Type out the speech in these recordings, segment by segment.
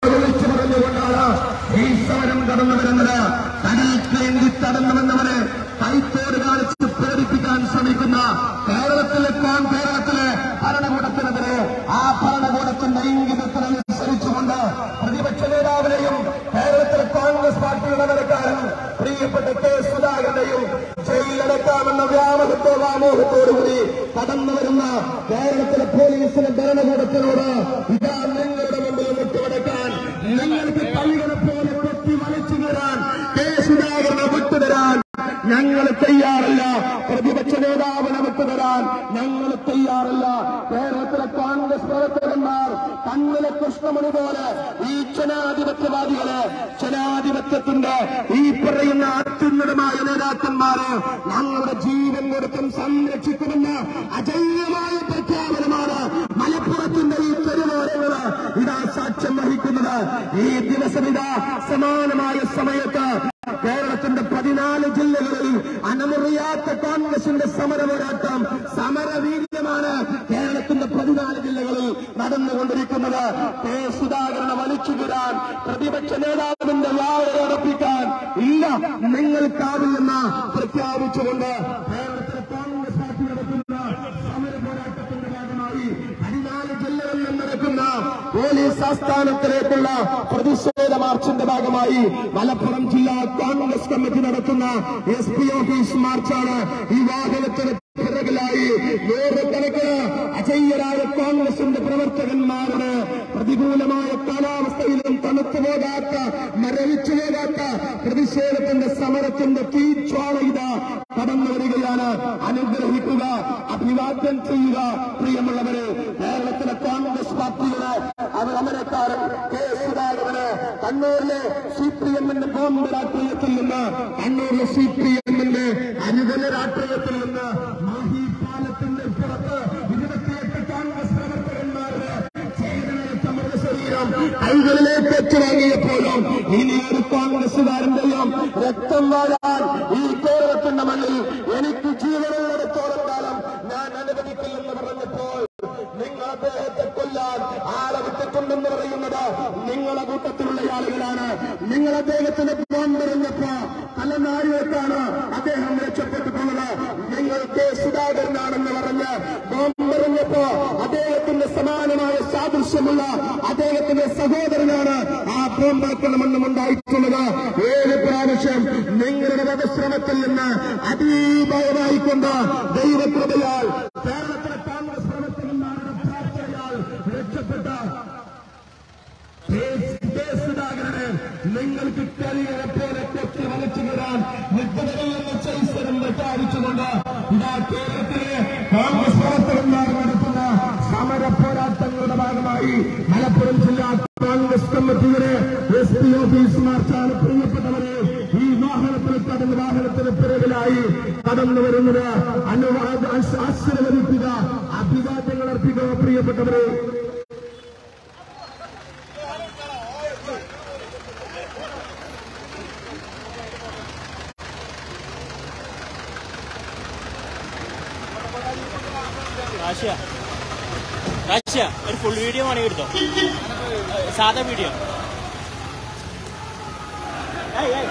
വിളിച്ചു പറഞ്ഞുകൊണ്ടാണ് ഈ സമരം കടന്നു വരുന്നത് തനിക്ക് എന്തി തടഞ്ഞുവെന്നവരെ കൈത്തോട് കാണിച്ച് പ്രേരിപ്പിക്കാൻ ശ്രമിക്കുന്ന കേരളത്തിലെ കോൺ കേരളത്തിലെ ഭരണകൂടത്തിനെതിരെ ആ ഭരണകൂടത്തിന്റെ ഇംഗിതത്തിനനുസരിച്ചുകൊണ്ട് പ്രതിപക്ഷ നേതാവിനെയും കേരളത്തിലെ കോൺഗ്രസ് പാർട്ടിയുടെ നിലക്കാരൻ പ്രിയപ്പെട്ട കെ സുധാകരനെയും ജയിലിലടക്കാമെന്ന വ്യാമോഹത്തോ വ്യാമോഹത്തോടുകൂടി കടന്നു വരുന്ന കേരളത്തിലെ പോലീസിന്റെ ഭരണകൂടത്തിനോട് ഇതാ നിങ്ങളുടെ മുമ്പിൽ മുട്ടുമടക്കാൻ നിങ്ങൾക്ക് പള്ളികളെ പോലെ കൊത്തി വലിച്ചു കയറാൻ കെ സുധാകരനെ വിട്ടുതരാൻ ഞങ്ങൾ തയ്യാറല്ല പ്രതിപക്ഷ നേതാവിനെ വിട്ടുതരാൻ ഞങ്ങൾ തയ്യാറല്ല കേരളത്തിലെ കോൺഗ്രസ് പ്രവർത്തകന്മാർ കണ്ണിലെ കൃഷ്ണമണി പോലെ ഈ ജനാധിപത്യവാദികളെ ജനാധിപത്യത്തിന്റെ ഈ പറയുന്ന അത്യുന്നതമായ നേതാക്കന്മാര് ഞങ്ങളുടെ ജീവൻ കൊടുത്തും സംരക്ഷിക്കുമെന്ന് അജയ്യമായ പ്രഖ്യാപനമാണ് മലപ്പുറത്തിന്റെ ഈ തെരുവോരങ്ങള് ഇതാ സാക്ഷ്യം വഹിക്കുന്നത് ഈ ദിവസം ഇതാ സമാനമായ സമയത്ത് കേരളത്തിന്റെ പതിനാല് ജില്ലകളിൽ അനമുറിയാത്ത കോൺഗ്രസിന്റെ സമര പോരാട്ടം സമരവീര്യമാണ് കേരളത്തിന്റെ പതിനാല് ജില്ലകളിൽ നടന്നുകൊണ്ടിരിക്കുന്നത് കെ സുധാകരനെ വലിച്ചു കീറാൻ പ്രതിപക്ഷ നേതാവിന്റെ വാഴയടപ്പിക്കാൻ ഇല്ല നിങ്ങൾക്കാവില്ലെന്ന് പ്രഖ്യാപിച്ചുകൊണ്ട് കേരളത്തിലെ കോൺഗ്രസ് പാർട്ടി നടത്തുന്ന സമര പോരാട്ടത്തിന്റെ ഭാഗമായി പതിനാല് ജില്ലകളിൽ നടക്കുന്ന പോലീസ് ആസ്ഥാനത്തിലേക്കുള്ള പ്രതിഷേധ മാർച്ചിന്റെ ഭാഗമായി മലപ്പുറം ജില്ലാ കോൺഗ്രസ് കമ്മിറ്റി നടത്തുന്ന എസ് പി ഓഫീസ് മാർച്ചാണ് ഈ വാഹനത്തിന് പിറകിലായി നൂറുകണക്കിന് അജയ്യരായ കോൺഗ്രസിന്റെ പ്രവർത്തകന്മാരുടെ പ്രതികൂലമായ കാലാവസ്ഥയിലും തണുത്തു പോകാത്ത മരവിച്ചു പോകാത്ത പ്രതിഷേധത്തിന്റെ സമരത്തിന്റെ തീജ്വാള ഇതാ കടന്നു വരികയാണ് അനുഗ്രഹിക്കുക അഭിവാദ്യം ചെയ്യുക പ്രിയമുള്ളവരെ കേരളത്തിലെ കോൺഗ്രസ് പാർട്ടിയുടെ അവർ അമരക്കാരൻ കെ സുധാകരന് കണ്ണൂരിലെ സി പി എമ്മിന്റെ ബോംബ് രാഷ്ട്രീയത്തിൽ നിന്ന് കണ്ണൂരിലെ സി പി എമ്മിന്റെ അനുകൂല രാഷ്ട്രീയത്തിൽ നിന്ന് മാഹി പാലത്തിന്റെ പുറത്ത് ഇരുപത്തിയെട്ട് കോൺഗ്രസ് പ്രവർത്തകന്മാരുടെ ചേതനയറ്റ മൃതശരീരം കൈകളിലേക്ക് ഏറ്റുവാങ്ങിയപ്പോഴും ഇനി ഒരു കോൺഗ്രസുകാരന്റെയും രക്തം വാഴാൻ ഈ കേരളത്തിന്റെ മണ്ണിൽ എനിക്ക് ജീവനുള്ളിടത്തോളം കാലം ഞാൻ അനുവദിക്കില്ലെന്ന് പറഞ്ഞപ്പോൾ നിങ്ങൾ അദ്ദേഹത്തെ കൊല്ലാൻ ആളെ വിട്ടിട്ടുണ്ടെന്ന് പറയുന്നത് നിങ്ങളെ കൂട്ടത്തിലുള്ള ആളുകളാണ് നിങ്ങൾ അദ്ദേഹത്തിന് ബോംബെറിഞ്ഞപ്പോ തലനാരിലേക്കാണ് അദ്ദേഹം രക്ഷപ്പെട്ടിട്ടുള്ളത് നിങ്ങൾ കെ സുധാകരനാണെന്ന് പറഞ്ഞ് ബോംബെറിഞ്ഞപ്പോ അദ്ദേഹത്തിന്റെ സമാനമായ സാദൃശ്യമുള്ള അദ്ദേഹത്തിന്റെ സഹോദരനാണ് ആ ബോംബാക്കണമെന്നും ഉണ്ടായിട്ടുള്ളത് ഏഴ് പ്രാവശ്യം നിങ്ങളുടെ വധശ്രമത്തിൽ നിന്ന് അതീഭയമായിക്കൊണ്ട് ദൈവകൃപയാൽ കേരളത്തിലെ കോൺഗ്രസ് പ്രവർത്തകന്മാരുടെ പ്രാർത്ഥനയാൽ രക്ഷപ്പെട്ട സുധാകരന് നിങ്ങൾക്ക് കരിയറെ പോലെ കൊത്തി വലിച്ചു കയറാൻ മുപ്പതിലെന്ന ചൈസരം പ്രഖ്യാപിച്ചുകൊണ്ട് ഇതാ കേരളത്തിലെ കോൺഗ്രസ് പ്രവർത്തകന്മാർ നടത്തുന്ന സമര പോരാട്ടങ്ങളുടെ ഭാഗമായി മലപ്പുറം ജില്ലാ കോൺഗ്രസ് കമ്മിറ്റിയുടെ എസ് പി ഓഫീസ് മാർച്ചാണ് പ്രിയപ്പെട്ടവരെ ഈ വാഹനത്തിൽ കടന്ന് വാഹനത്തിന് പിറകിലായി കടന്നു വരുന്നത് അനുവാദ ആശീർവദിക്കുക അഭിവാദ്യങ്ങൾ അർപ്പിക്കുക പ്രിയപ്പെട്ടവരെ റാഷ്യ റാഷ്യ ഒരു ഫുൾ വീഡിയോ വേണമെങ്കിൽ എടുത്തോ സാധാ വീഡിയോ ഏയ് ഏയ്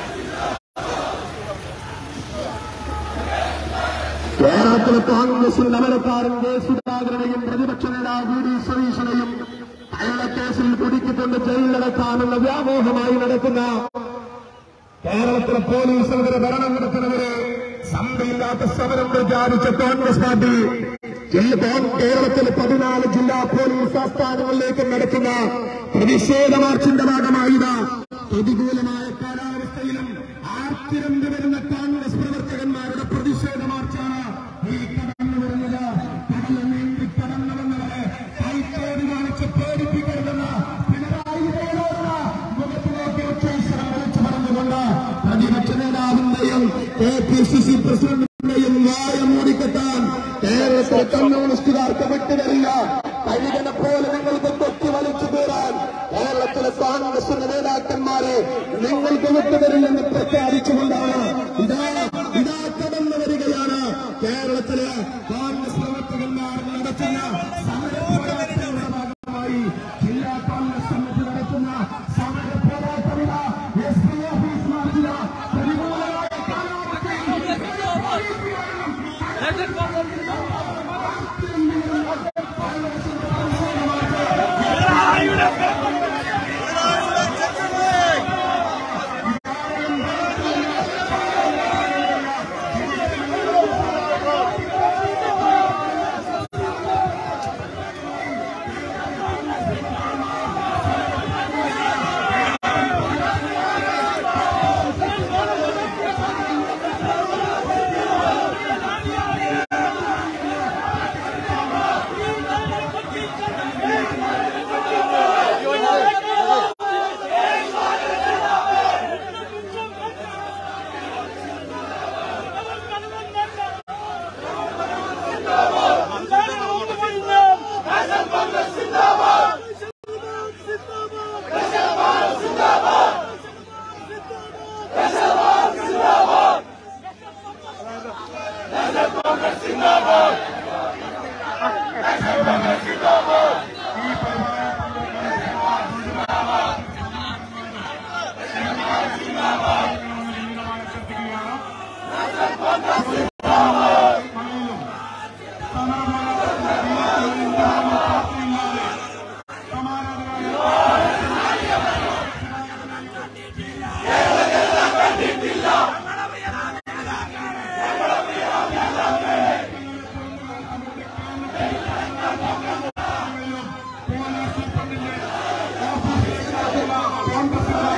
കേരളത്തിലെ കോൺഗ്രസിന്റെ അമരക്കാരൻ കെ സുധാകരനെയും പ്രതിപക്ഷ നേതാവ് വി ഡി സതീശനെയും കള്ളക്കേസിൽ കുടുക്കിക്കൊണ്ട് ജയിലിലടക്കാനുള്ള വ്യാമോഹമായി നടക്കുന്ന കേരളത്തിലെ പോലീസിനെതിരെ ഭരണകൂടത്തിനെതിരെ സഭയില്ലാത്ത സമരം പ്രഖ്യാപിച്ച കോൺഗ്രസ് പാർട്ടി ജില്ല- കോ- കേരളത്തിലെ പതിനാല് ജില്ലാ പോലീസ് ആസ്ഥാനങ്ങളിലേക്ക് നടക്കുന്ന പ്രതിഷേധ മാർച്ചിന്റെ ഭാഗമായി ഇതാ പ്രതികൂലമായ കാലാവസ്ഥയിലും ആർത്തിരമ്പി വരുന്ന കോൺഗ്രസ് പ്രവർത്തകന്മാരുടെ പ്രതിഷേധ മാർച്ചാണ് ഈ കടന്നു വരുന്നത് കടൽ നീന്തി കടന്നു വന്നവരെ കൈത്തോട് കാണിച്ച് പേടിപ്പിക്കരുതെന്ന് പിണറായി വിജയനോടുള്ള മുഖത്തിലേക്ക് ഉച്ചൈശ്വരം വിളിച്ചു പറഞ്ഞുകൊണ്ട് പ്രതിപക്ഷ നേതാവിന്റെയും കെ പി സി സി പ്രസിഡന്റിന്റെയും വായ മൂടിക്കെട്ടാൻ കേരളത്തിലെ കമ്മ്യൂണിസ്റ്റുകാർക്ക് വിട്ടുതരില്ല കഴുകനെ പോലെ നിങ്ങൾക്ക് കൊത്തി വലിച്ചു കയറാൻ കേരളത്തിലെ കോൺഗ്രസിന്റെ നേതാക്കന്മാരെ നിങ്ങൾക്ക് വിട്ടുതരില്ലെന്ന് പ്രഖ്യാപിച്ചുകൊണ്ടാണ് ഇതാ ഇതാ കടന്നു വരികയാണ് കേരളത്തിലെ കോൺഗ്രസ് പ്രവർത്തകന്മാർ നടത്തുന്ന സമര പോരാട്ടങ്ങളുടെ ഭാഗമായി ജില്ലാ കോൺഗ്രസ് കമ്മിറ്റി നടത്തുന്ന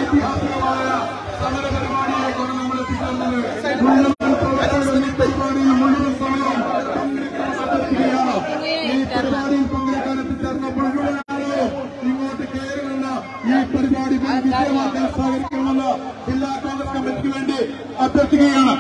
ഐതിഹാസികമായ സമര പരിപാടിയിലേക്കാണ് നമ്മൾ എത്തിച്ചേർന്നത് മുഴുവൻ പ്രവർത്തകരും ഈ പരിപാടിയിൽ മുഴുവൻ സമയം പങ്കെടുക്കാൻ അഭ്യർത്ഥിക്കുകയാണ് ഈ പരിപാടിയിൽ പങ്കെടുക്കാൻ എത്തിച്ചേർന്ന മുഴുവൻ ആളുകളും ഇങ്ങോട്ട് കയറുമെന്ന് ഈ പരിപാടി വൻ വിജയമാക്കാൻ സഹകരിക്കണമെന്ന് ജില്ലാ കോൺഗ്രസ് കമ്മിറ്റിക്ക് വേണ്ടി അഭ്യർത്ഥിക്കുകയാണ്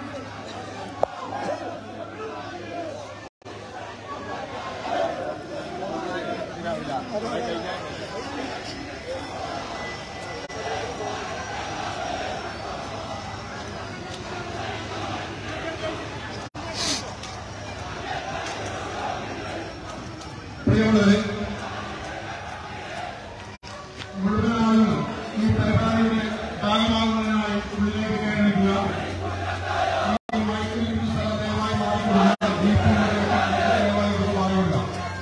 പ്രിയമുള്ളവരെ മുഴുവനായും ഈ പരിപാടിയുടെ ഭാഗമാകുന്നതിനായി ഉള്ളിലേക്ക് കയറിക്കുക ഈ മൈക്കിൽ നിന്ന് സ്ഥലം ദയവായി മാറിക്കൊള്ളുക. ഈ പുള്ളിലേക്ക് ദയവായി ഒന്ന് മാറിക്കൊള്ളുക.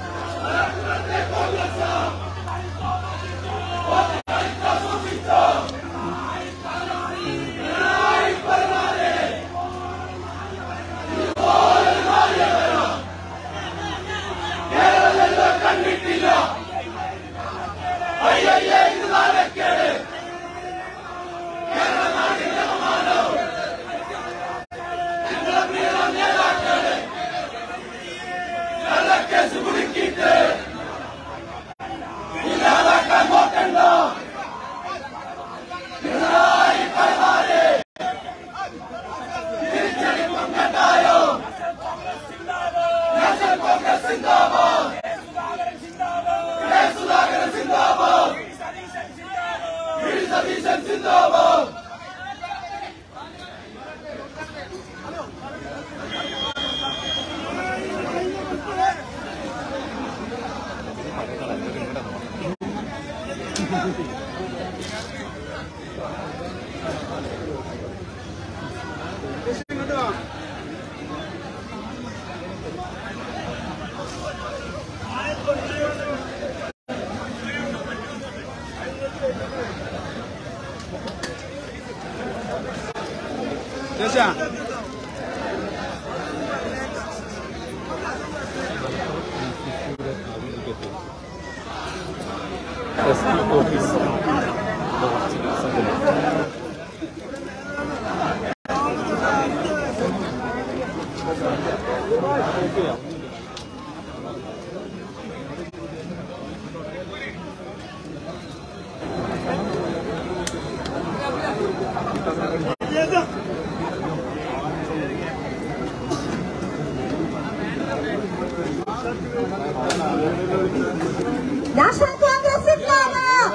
നാഷണൽ കോൺഗ്രസ് സിന്ദാബാദ്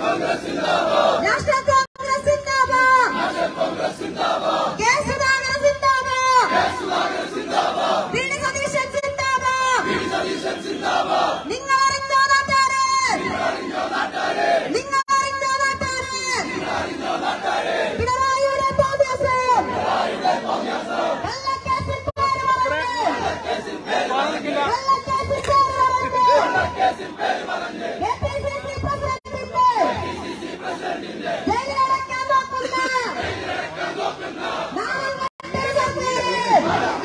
നാഷണൽ കോൺഗ്രസ് സിന്ദാബാദ് കെ സുധാകരൻ സിന്ദാബാദ് വി ഡി സതീശൻ സിന്ദാബാദ് നിങ്ങൾ അറിഞ്ഞോ നാട്ടാരെ നിങ്ങൾ അറിഞ്ഞോ നാട്ടാരെ പിണറായിയുടെ തോന്നിയാസം കള്ളക്കേസിൽ പേര് പറഞ്ഞ് കള്ളക്കേസിൽ പേര് പറഞ്ഞ് കെപിസിസി പ്രസിഡന്റിന്റെ ജയിലിലടയ്ക്കാൻ നോക്കുന്ന നാളെ സർക്കാരെ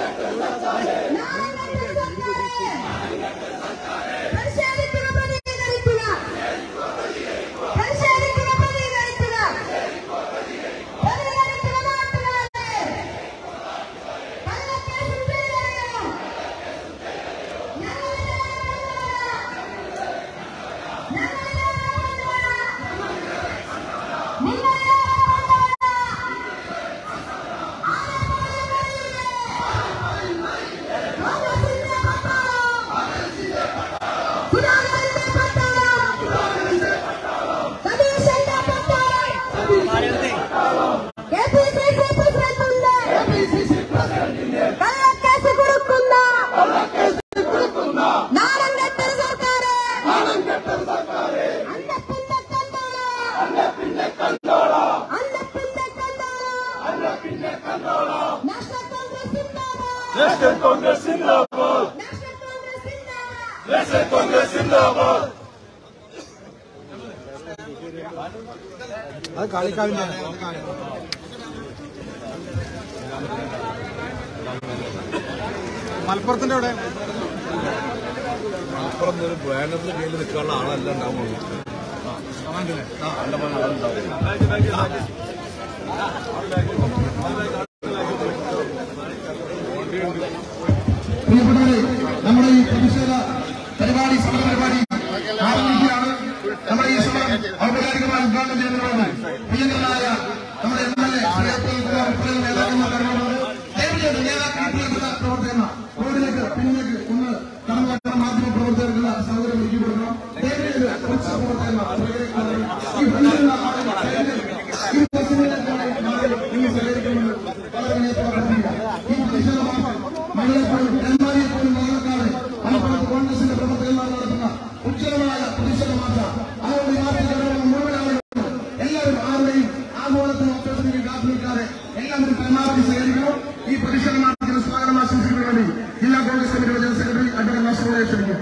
നാളെ സർക്കാരെ പരിശോധിക്കുക പ്രതികരിക്കുക പരിശോധിക്കുക പ്രതികരിക്കുക പ്രതികരിക്കുക നാട്ടുകാരെ കള്ളക്കേസിൽ പേരറിയാം ഞങ്ങളുടെ കള്ളക്കേസ് കൊടുക്കുന്ന നാടൻ കെട്ടൽ സർക്കാരെ അന്ന പിന്നെ കണ്ടോളാ അന്ന പിന്നെ കണ്ടോളാ നാഷണൽ കോൺഗ്രസ് സിന്ദാബാദ് നാഷണൽ കോൺഗ്രസ് സിന്ദാബാദ് അത് കളിക്കാവില്ല മലപ്പുറത്തിന്റെ അവിടെ അപ്പുറം ഒരു ബാനറിന് കീഴിൽ നിൽക്കാനുള്ള ആളല്ല ഉണ്ടാവുള്ളൂ പ്രിയപ്പെട്ടവരെ നമ്മുടെ ഈ പ്രതിഷേധ പരിപാടി സമര പരിപാടി ആരംഭിക്കുകയാണ് നമ്മുടെ ഈ സമരം ഔപചാരികമായി ഉദ്ഘാടനം ചെയ്യുന്നതിനോട് പ്രിയങ്കരനായ നമ്മുടെ M L A Shri Abdul Kumar ഉൾപ്പെടെ നേതാക്കന്മാർ കടന്നുകൊണ്ട് ദയവുചെയ്ത് നേതാക്കൾ പ്രിയപ്പെട്ട പ്രവർത്തകന്മാർ റോഡിലേക്ക് പിന്നിലേക്ക് ഒന്ന് കടന്നു വരുന്ന മാധ്യമ പ്രവർത്തകർക്കുള്ള സൗകര്യം ഒരുക്കി കൊടുക്കണം ദയവുചെയ്ത് കുറച്ച് പ്രവർത്തകന്മാർ പുറകിലേക്ക് വന്ന് ഈ ഫ്രണ്ടിലുള്ള ആളുകൾ ദയവുചെയ്ത് ഈ ബസ്സിലേക്ക് മാറി നിങ്ങൾ സഹകരിക്കുമെന്ന് വളരെ വിനയത്തോടെ അഭ്യർത്ഥിക്കുക. ഈ പ്രതിഷേധ മാർച്ച് മഹിളയെപ്പോഴും രണ്ടായിരത്തോളം മഹിളക്കാരെ മലപ്പുറത്ത് കോൺഗ്രസിന്റെ പ്രവർത്തകന്മാർ നടത്തുന്ന ഉജ്ജ്വലമായ പ്രതിഷേധ മാർച്ച അതുകൊണ്ട് ഈ മാർച്ചിൽ കടന്നുവരുന്ന മുഴുവൻ ആളുകളും എല്ലാവരും ആരുടെയും ആഗോളത്തിനും ഒറ്റത്തിനും കാത്തു നിൽക്കാതെ എല്ലാവരും പരമാവധി സഹകരിക്കണം ഈ പ്രതിഷേധ മാർച്ചിന് സ്വാഗതം ആശംസിക്കാൻ വേണ്ടി ജില്ലാ കോൺഗ്രസ് കമ്മിറ്റിയുടെ ജനറൽ സെക്രട്ടറി അഡ്വക്കേറ്റ് നാസറുടെ ക്ഷണിക്കും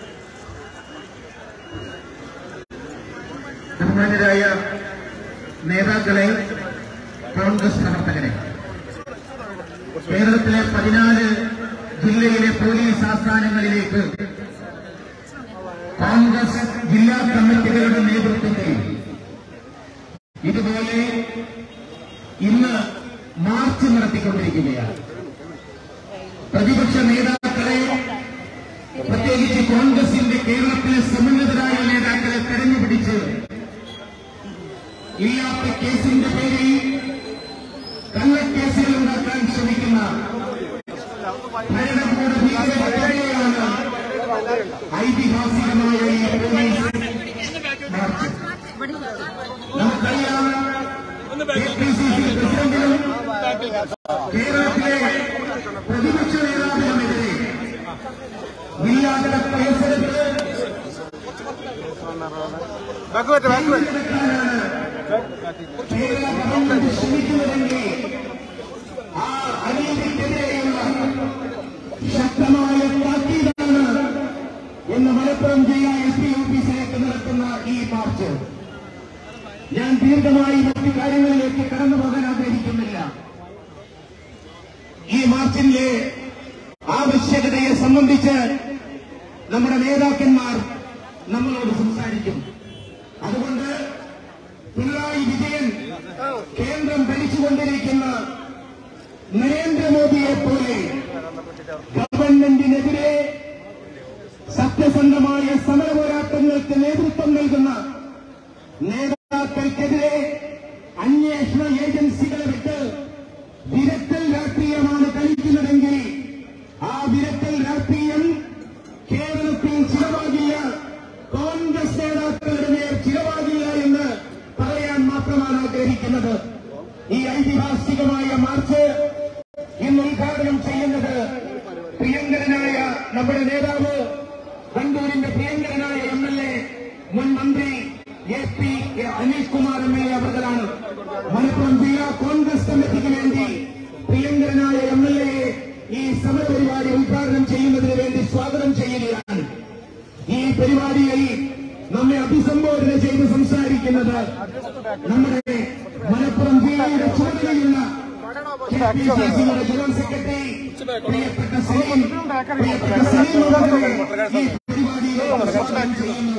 ബഹുമാന്യരായ നേതാക്കളെ കോൺഗ്രസ് പ്രവർത്തകരെ കേരളത്തിലെ പതിനാല് ജില്ലയിലെ പോലീസ് ആസ്ഥാനങ്ങളിലേക്ക് കോൺഗ്രസ് ജില്ലാ കമ്മിറ്റികളുടെ നേതൃത്വത്തിൽ ഇതുപോലെ ഇന്ന് മാർച്ച് നടത്തിക്കൊണ്ടിരിക്കുകയാണ് പ്രതിപക്ഷ നേതാക്കളെ പ്രത്യേകിച്ച് കോൺഗ്രസിന്റെ കേരളത്തിലെ സമുന്നതരായ നേതാക്കളെ തെരഞ്ഞുപിടിച്ച് ഇല്ലാത്ത കേസിന്റെ പേരിൽ കള്ളക്കേസുകൾ ഉണ്ടാക്കാൻ ശ്രമിക്കുന്ന ഭരണകൂട ഭീകരതയാണ് ഐതിഹാസികമായ ഈ പോലീസ് മാർച്ച് നമുക്കറിയാം കെ പി സി സി പ്രസിഡന്റിനും കേരളത്തിലെ പ്രതിപക്ഷ നേതാവിനുമെതിരെ ഇല്ലാത്ത കേസെടുത്ത് കേരള ഗവൺമെന്റ് ശ്രമിക്കുന്നതെങ്കിൽ ആ അനീതിക്കെതിരെയുള്ള ശക്തമായ താക്കീതാണ് ഇന്ന് മലപ്പുറം ജില്ലാ എസ് പി ഓഫീസിലേക്ക് നടത്തുന്ന ഈ മാർച്ച് ഞാൻ ദീർഘമായി മറ്റു കാര്യങ്ങളിലേക്ക് കടന്നു പോകാൻ ആഗ്രഹിക്കുന്നില്ല ഈ മാർച്ചിന്റെ ആവശ്യകതയെ സംബന്ധിച്ച് നമ്മുടെ നേതാക്കന്മാർ നമ്മളോട് സംസാരിക്കും അതുകൊണ്ട് പിണറായി വിജയൻ കേന്ദ്രം ഭരിച്ചുകൊണ്ടിരിക്കുന്ന നരേന്ദ്രമോദിയെ പോലെ ഗവൺമെന്റിനെതിരെ സത്യസന്ധമായ സമരപോരാട്ടങ്ങൾക്ക് നേതൃത്വം നൽകുന്ന നേതാക്കൾക്കെതിരെ അന്വേഷണ ഏജൻസികളെ വിട്ട് വിരട്ടൽ രാഷ്ട്രീയമാണ് കളിക്കുന്നതെങ്കിൽ ആ വിരട്ടൽ രാഷ്ട്രീയം കേരളത്തിൽ ചിലവാകില്ല കോൺഗ്രസ് നേതാക്കളുടെ മേൽ ചിലവാകില്ല എന്ന് പറയാൻ മാത്രമാണ് ആഗ്രഹിക്കുന്നത് ഈ ഐതിഹാസികമായ മാർച്ച് ഇന്ന് ഉദ്ഘാടനം ചെയ്യുന്നത് പ്രിയങ്കരനായ നമ്മുടെ നേതാവ് കണ്ണൂരിന്റെ പ്രിയങ്കരനായ എം എൽ എ മുൻ മന്ത്രി A P Aneesh Kumar M L A അവർകളാണ് മലപ്പുറം ജില്ലാ കോൺഗ്രസ് കമ്മിറ്റിക്ക് വേണ്ടി പ്രിയങ്കരനായ എം എൽ എയെ ഈ സമരപരിപാടി ഉദ്ഘാടനം ചെയ്യുന്നതിന് വേണ്ടി സ്വാഗതം ചെയ്യുകയാണ് ഈ പരിപാടിയിൽ നമ്മെ അഭിസംബോധന ചെയ്ത് സംസാരിക്കുന്നത് നമ്മുടെ മലപ്പുറം ജില്ലയുടെ ചുമതലയുള്ള കെ പി സി സിയുടെ ജനറൽ സെക്രട്ടറി പ്രിയപ്പെട്ട സലീം പ്രിയപ്പെട്ട സലീം അവരുടെ ഈ പരിപാടിയിലേക്ക് സ്വാഗതം ചെയ്യുന്നു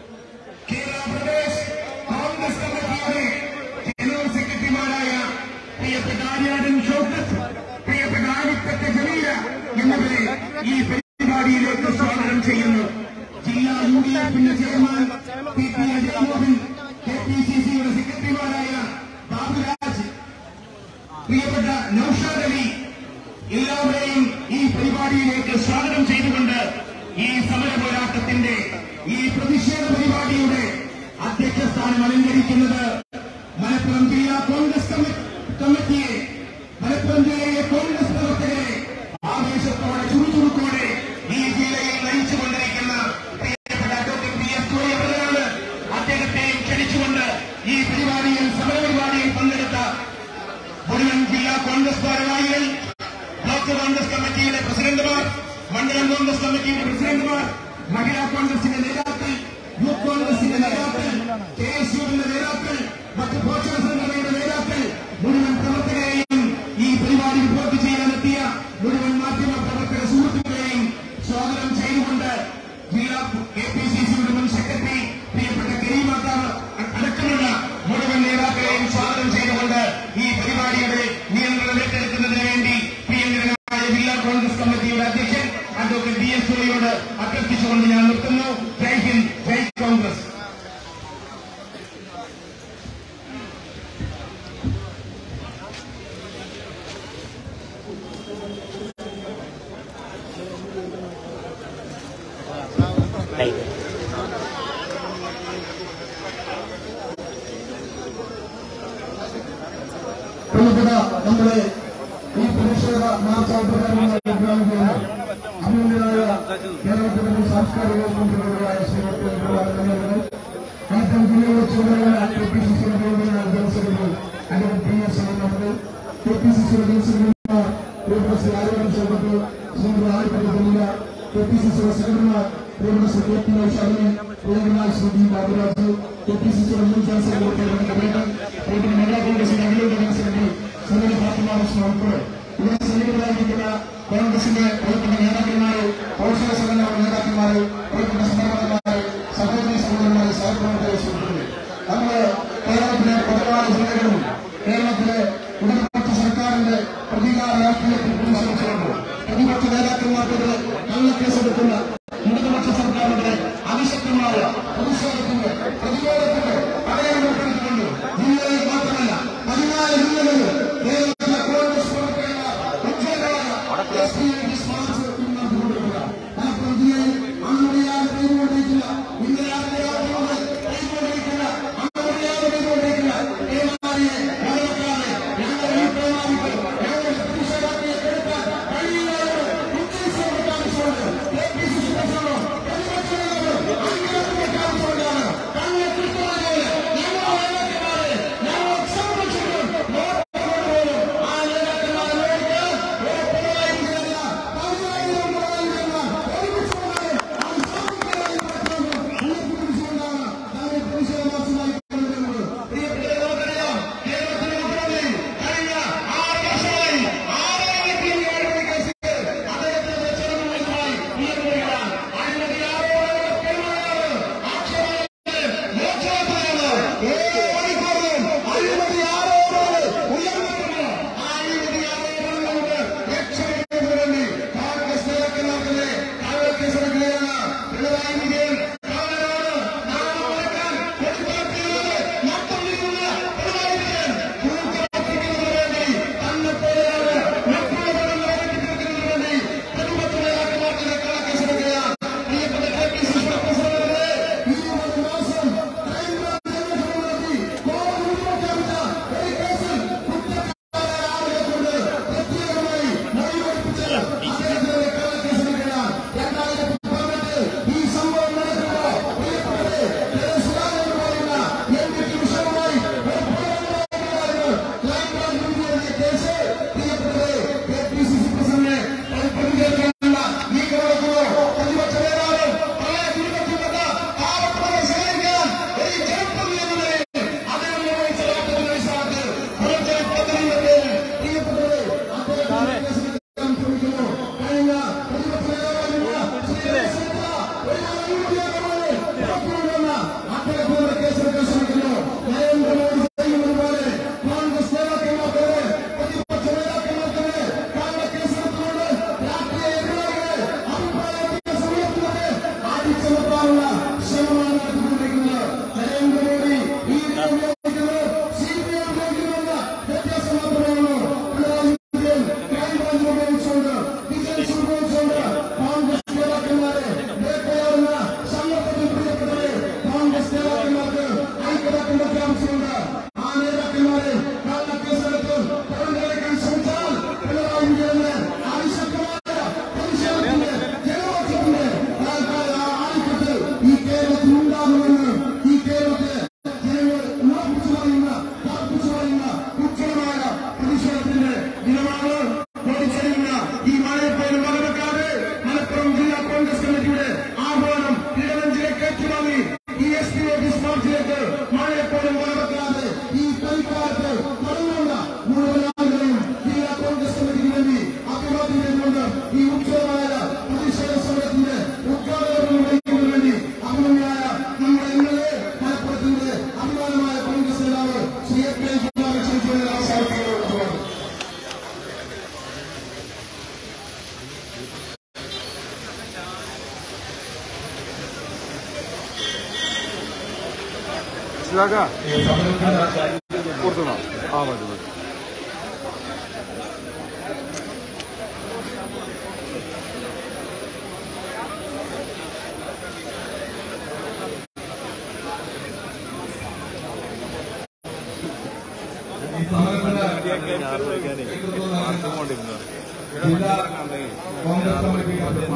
കേരള പ്രദേശ് കോൺഗ്രസ് കമ്മിറ്റിയുടെ ജനറൽ സെക്രട്ടറിമാരായ പ്രിയപ്പെട്ട ആര്യാടൻ ഷോക്കത്ത് പ്രിയപ്പെട്ട ആദിത്യത്തെ ജമീല എന്നിവരെ ഈ പരിപാടിയിലേക്ക് സ്വാഗതം ചെയ്യുന്നു ജില്ലാ യു ഡി എഫിന്റെ chairman P P Ajayamohan K P C സിയുടെ സെക്രട്ടറിമാരായ ബാബുരാജ് പ്രിയപ്പെട്ട നൌഷാദ് അലി എല്ലാവരെയും ഈ പരിപാടിയിലേക്ക് സ്വാഗതം ചെയ്തുകൊണ്ട് ഈ സമര പോരാട്ടത്തിന്റെ ഈ പ്രതിഷേധ പരിപാടിയുടെ അധ്യക്ഷ സ്ഥാനം അലങ്കരിക്കുന്നത് മലപ്പുറം ജില്ലാ കോൺഗ്രസ് കമ്മി- കമ്മിറ്റിയെ മലപ്പുറം ജില്ലയിലെ കോൺഗ്രസ് പ്രവർത്തകരെ ആവേശത്തോടെ ചുറുചുറുക്കോടെ ഈ ജില്ലയിൽ നയിച്ചുകൊണ്ടിരിക്കുന്ന പ്രിയപ്പെട്ട അഡ്വക്കേറ്റ് പി എസ് കോയ അവരാണ് അദ്ദേഹത്തെയും ക്ഷണിച്ചുകൊണ്ട് ഈ പരിപാടിയിൽ സമരപരിപാടിയിൽ പങ്കെടുത്ത മുഴുവൻ ജില്ലാ കോൺഗ്രസ് ഭാരവാഹികൾ ബ്ലോക്ക് കോൺഗ്രസ് കമ്മിറ്റിയുടെ പ്രസിഡന്റുമാർ മണ്ഡലം കോൺഗ്രസ് കമ്മിറ്റിയുടെ പ്രസിഡന്റുമാർ മഹിളാ കോൺഗ്രസിന്റെ നേതാക്കൾ യൂത്ത് കോൺഗ്രസിന്റെ നേതാക്കൾ കെ എസ് യുവിന്റെ നേതാക്കൾ മറ്റ് പോഷക സംഘടനയുടെ നേതാക്കൾ മുഴുവൻ പ്രവർത്തകരെയും ഈ പരിപാടി റിപ്പോർട്ട് ചെയ്യാനെത്തിയ മുഴുവൻ മാധ്യമ പ്രവർത്തക സുഹൃത്തുക്കളെയും സ്വാഗതം ചെയ്തുകൊണ്ട് ജില്ലാ കെ പി സി സിയുടെ മുൻ സെക്രട്ടറി പ്രിയപ്പെട്ട കരീമാക്കാവ് നമ്മുടെ ഈ പ്രതിഷേധ മാർച്ച് ഔപചാരികമായി ഉദ്ഘാടനം അഭിനന്ദനായ കേരളത്തിലെ സാംസ്കാരിക വകുപ്പ് മന്ത്രിയായ ശ്രീ പ്രധാനമന്ത്രി ആദ്യം ജില്ലയുടെ ചുമതല K P C C general secretary advocate P S നമുക്ക് K P C C general സെക്രട്ടറിമാർ പ്രിയപ്പെട്ട ശ്രീ ആരോഗ്യ ചോദ്യത്തിൽ ശ്രീ ആയിരത്തി തൊഴില കെ പി സി സി സെക്രട്ടറിമാർ പ്രിയപ്പെട്ട ശ്രീ കെ പി ഷാലിനി പ്രിയങ്കരനായ Shri D Baburaj K P C C മുൻ ജനറൽ സെക്രട്ടറി പ്രിയപ്പെട്ട മഹിളാ കോൺഗ്രസിന്റെ അഖില ജനറൽ സെക്രട്ടറി ശ്രീമതി ഫാത്തിമ ഹുസ്ന ഉൾപ്പെടെ ഇവിടെ സന്നിഹിതരായിരിക്കുന്ന കോൺഗ്രസിന്റെ പ്രിയപ്പെട്ട നേതാക്കന്മാരെ കൗശല സംഘടനകളുടെ നേതാക്കന്മാരെ പ്രിയപ്പെട്ട സംഘടനമാരെ സഹോദരി സഹോദരന്മാരെ സഹപ്രവർത്തകരെ സുഹൃത്തുക്കളെ നമ്മള് കേരളത്തിലെ പതിനാല് ജില്ലകളും കേരളത്തിലെ ഇടതുപക്ഷ സർക്കാരിന്റെ പ്രതികാര രാഷ്ട്രീയത്തിൽ പ്രതിഷേധിച്ചുകൊണ്ട് പ്രതിപക്ഷ നേതാക്കന്മാർക്കെതിരെ കള്ളക്കേസെടുക്കുന്ന ഇടതുപക്ഷ സർക്കാരിന്റെ അതിശക്തമായ പ്രതിഷേധത്തിന്റെ പ്രതിരോധത്തിന്റെ പടയം ഉൾപ്പെടുത്തിക്കൊണ്ട് ജില്ലയിൽ മാത്രമല്ല പതിനാല് ജില്ലകളിൽ കേരളത്തിലെ കോൺഗ്രസ് പ്രവർത്തകന്മാർ ഉജ്ജ്വലമായ എസ് പി ഐ സ്മാർട്ട് നടത്തിക്കൊണ്ടിരിക്കുക മലപ്പുറം ജില്ലയിൽ അന്നറിയാതെ പെയ്തുകൊണ്ടിരിക്കുന്ന ഇന്നലെ രാത്രിയോടെ പെയ്തുകൊണ്ടിരിക്കുന്ന അന്നറിയാതെ പെയ്തുകൊണ്ടിരിക്കുന്ന ഏമാരിയെ മറക്കാതെ ഞങ്ങൾ ഈ പ്രമാണികൾ ഞങ്ങൾ പ്രതിഷേധത്തെ എടുക്കാൻ കഴിയില്ലാതെ ഉദ്ദേശം പ്രഖ്യാപിച്ചുകൊണ്ട് കെ പി സി സി പ്രസിഡന്റും പ്രതിപക്ഷ നേതാക്കളും അങ്ങനെ പ്രഖ്യാപിച്ചുകൊണ്ടാണ് തങ്ങൾ കൃത്യമായത് ഞങ്ങൾ നേതാക്കന്മാരെ ഞങ്ങൾ സംരക്ഷിക്കും നോട്ടുകൊണ്ടുപോലും ആ നേതാക്കന്മാരെ മേടിക്കാൻ ഒരു പിണറായി വിജയനല്ല പതിനായിരം പിണറായി വിജയന്മാർ ഒരുമിച്ചുകൊണ്ടാണ് അത് സാധിക്കാനായി പ്രഖ്യാപനം ഉയർത്തിപ്പിടിച്ചുകൊണ്ടാണ് ഞങ്ങൾ പ്രതിഷേധ മാർച്ചുമായി കൊണ്ടുവരുന്നത് പ്രിയപ്പെട്ട നമുക്കറിയാം കേരളത്തിലെ മുഖ്യമന്ത്രി കഴിഞ്ഞ ആറ് വർഷമായി ആറായിരത്തി അഴിമതി കേസുകൾ അദ്ദേഹത്തിന്റെ ചെറുപ്പമായി ഉയർന്നുവരികയാണ് അഴിമതി ആരോപണങ്ങൾ പെരുമാറാറ് ആക്ഷേപങ്ങൾ മോക്ഷത്തിലാണ് ഏത് മണിക്കൂറിലും അഴിമതി ആരോപണങ്ങൾ ഉയർന്നിട്ടുണ്ട് ആ അഴിമതി ആരോപണങ്ങൾക്ക് രക്ഷപ്പെടുന്നതിന് വേണ്ടി കോൺഗ്രസ് നേതാക്കന്മാർക്കെതിരെ കള്ളക്കേസെടുക്കുകയാണ് പിണറായി വിജയൻ കള്ളനാണ് നാളെ മുടക്കാൻ കൊടുക്കാത്തിരുന്നത് നട്ടൊന്നിക്കുന്ന പിണറായി വിജയൻ കുറുക്കത്തിക്കുന്നതിന് വേണ്ടി തന്നെ പോലെയാണ് മറ്റുള്ളവരെ നിറവേറ്റിക്കുന്നതിന് വേണ്ടി പ്രതിപക്ഷ നേതാക്കന്മാർക്കെതിരെ കള്ളക്കേസെടുക്കുകയാണ് പ്രിയപ്പെട്ട കെ പി സി സി പ്രസിഡന്റിനെ ഇരുപത് മാസം ക്രൈംബ്രാഞ്ച് അന്വേഷണം നടത്തി കോടതി പ്രഖ്യാപിച്ച ഒരു കേസിൽ കുറ്റക്കാരായ ആളുകളെ കൊണ്ട് പ്രത്യേകമായി മൊഴിവെടുപ്പിച്ച് അദ്ദേഹത്തിനെതിരെ കള്ളക്കേസെടുക്കുകയാണ് രണ്ടായിരത്തി പതിനെട്ട് ഈ സംഭവം നടക്കുമ്പോൾ പ്രിയപ്പെട്ടവരെ സുധാകരൻ പറയുന്ന എം പി വിഷയവുമായി ഒരു പോരാട്ടമായിരുന്നു ക്രൈംബ്രാഞ്ച് വിധിയെഴുതിയ കേസ് പ്രിയപ്പെട്ടവരെ കെ പി സി സി പ്രസിഡന്റിനെ പ്രതികരിക്കാനുള്ള നീക്കം നടക്കുന്നു പ്രതിപക്ഷ നേതാവ് പ്രളയ ദുരിതത്തിൽപ്പെട്ട പാവപ്പെട്ടവരെ സഹായിക്കാൻ ഒരു ജനപ്രതിനിധി അദ്ദേഹം നിർവഹിച്ച രാഷ്ട്രീയ അടിസ്ഥാനത്തിൽ പുറത്തെ പദ്ധതിയുടെ പേരിൽ പ്രിയപ്പെട്ടവരെ അദ്ദേഹം കേസെടുക്കാൻ ശ്രമിക്കുന്നു കഴിഞ്ഞ പ്രതിപക്ഷ നേതാവായിരുന്ന ശ്രീ രമേശ് ചെന്നിത്തല ഒരു അഴിമതിയാണെന്ന് ഉറപ്പുകൊണ്ടുവന്ന അദ്ദേഹത്തിനെതിരെ കേസെടുക്കാൻ ശ്രമിക്കുന്നു നരേന്ദ്രമോദി ചെയ്യുന്നത് പോലെ കോൺഗ്രസ് നേതാക്കന്മാർക്കെതിരെ പ്രതിപക്ഷ നേതാക്കന്മാർക്കെതിരെ കള്ളക്കേസെടുത്തുകൊണ്ട് രാഷ്ട്രീയ എതിരാളികളെ അഭിപ്രായ വ്യത്യാസം ഉയർത്തുന്നത് അടിച്ചമർത്താനുള്ള ശ്രമമാണ് നടത്തിക്കൊണ്ടിരിക്കുന്നത് നരേന്ദ്രമോദി ഈ രീതി ഉപയോഗിക്കുന്നത് സി പി എം ഉപയോഗിക്കുന്നുവെന്ന വ്യത്യാസം മാത്രമേ ഉള്ളൂ പിണറായി വിജയൻ ക്രൈംബ്രാഞ്ച് ഉപയോഗിച്ചുകൊണ്ട് വിജിലൻസ് ഉപയോഗിച്ചുകൊണ്ട് കോൺഗ്രസ് നേതാക്കന്മാരെ വേട്ടയാടുന്ന സന്ദർഭത്തിൽ പ്രിയപ്പെട്ടവരെ കോൺഗ്രസ് നേതാക്കന്മാർക്ക് ഐക്യദാർഢ്യം പ്രഖ്യാപിച്ചുകൊണ്ട് ആ നേതാക്കന്മാരെ കള്ളക്കേസെടുത്ത് പുറന്തള്ളിക്കാൻ ശ്രമിച്ചാൽ പിണറായി വിജയന് അതിശക്തമായ പ്രതിഷേധത്തിന്റെ ജനരോക്ഷത്തിന്റെ ആധിപത്യത്തിൽ ഈ കേരളത്തിൽ ഉണ്ടാകുമെന്ന് ഈ കേരളത്തെ ജനങ്ങൾ ഉറപ്പിച്ചു പറയുന്ന ഉറപ്പിച്ചു പറയുന്ന ഉജ്ജ്വലമായ പ്രതിഷേധത്തിന്റെ ദിനമാണ് ഓടിച്ചെല്ലുന്ന ഈ മഴയെപ്പോലും വകവെക്കാതെ മലപ്പുറം ജില്ലാ കോൺഗ്രസ് കമ്മിറ്റിയുടെ ആഹ്വാനം ഇടവഞ്ചിലേക്ക് ഏറ്റുവാങ്ങി ഈ എസ് പി ഓഫീസ് മാർച്ചിലേക്ക് മഴയെപ്പോലും വകവെക്കാതെ ഈ കളിക്കാലത്ത് തുടങ്ങുന്ന മുഴുവൻ ആളുകളെയും ജില്ലാ കോൺഗ്രസ് കമ്മിറ്റിക്ക് വേണ്ടി അഭിവാദ്യം ചെയ്തുകൊണ്ട് ഈ ഉജ്ജ്വലമായ പ്രതിഷേധ സമരത്തിന്റെ ഉദ്ഘാടനം നിർവഹിക്കുന്നതിന് വേണ്ടി അഭിമന്യായ നമ്മുടെ ഇന്നലെ മലപ്പുറത്തിന്റെ അഭിമാനമായ കോൺഗ്രസ് നേതാവ് ശ്രീ എ കെ കുമാരൻ ക്ഷണിച്ചുകൊണ്ട് അവസാനിപ്പിക്കുന്നു കൊടുത്തണോ ആ മതി മതി ഈ സമരത്തിന് ജില്ലാ Congress committee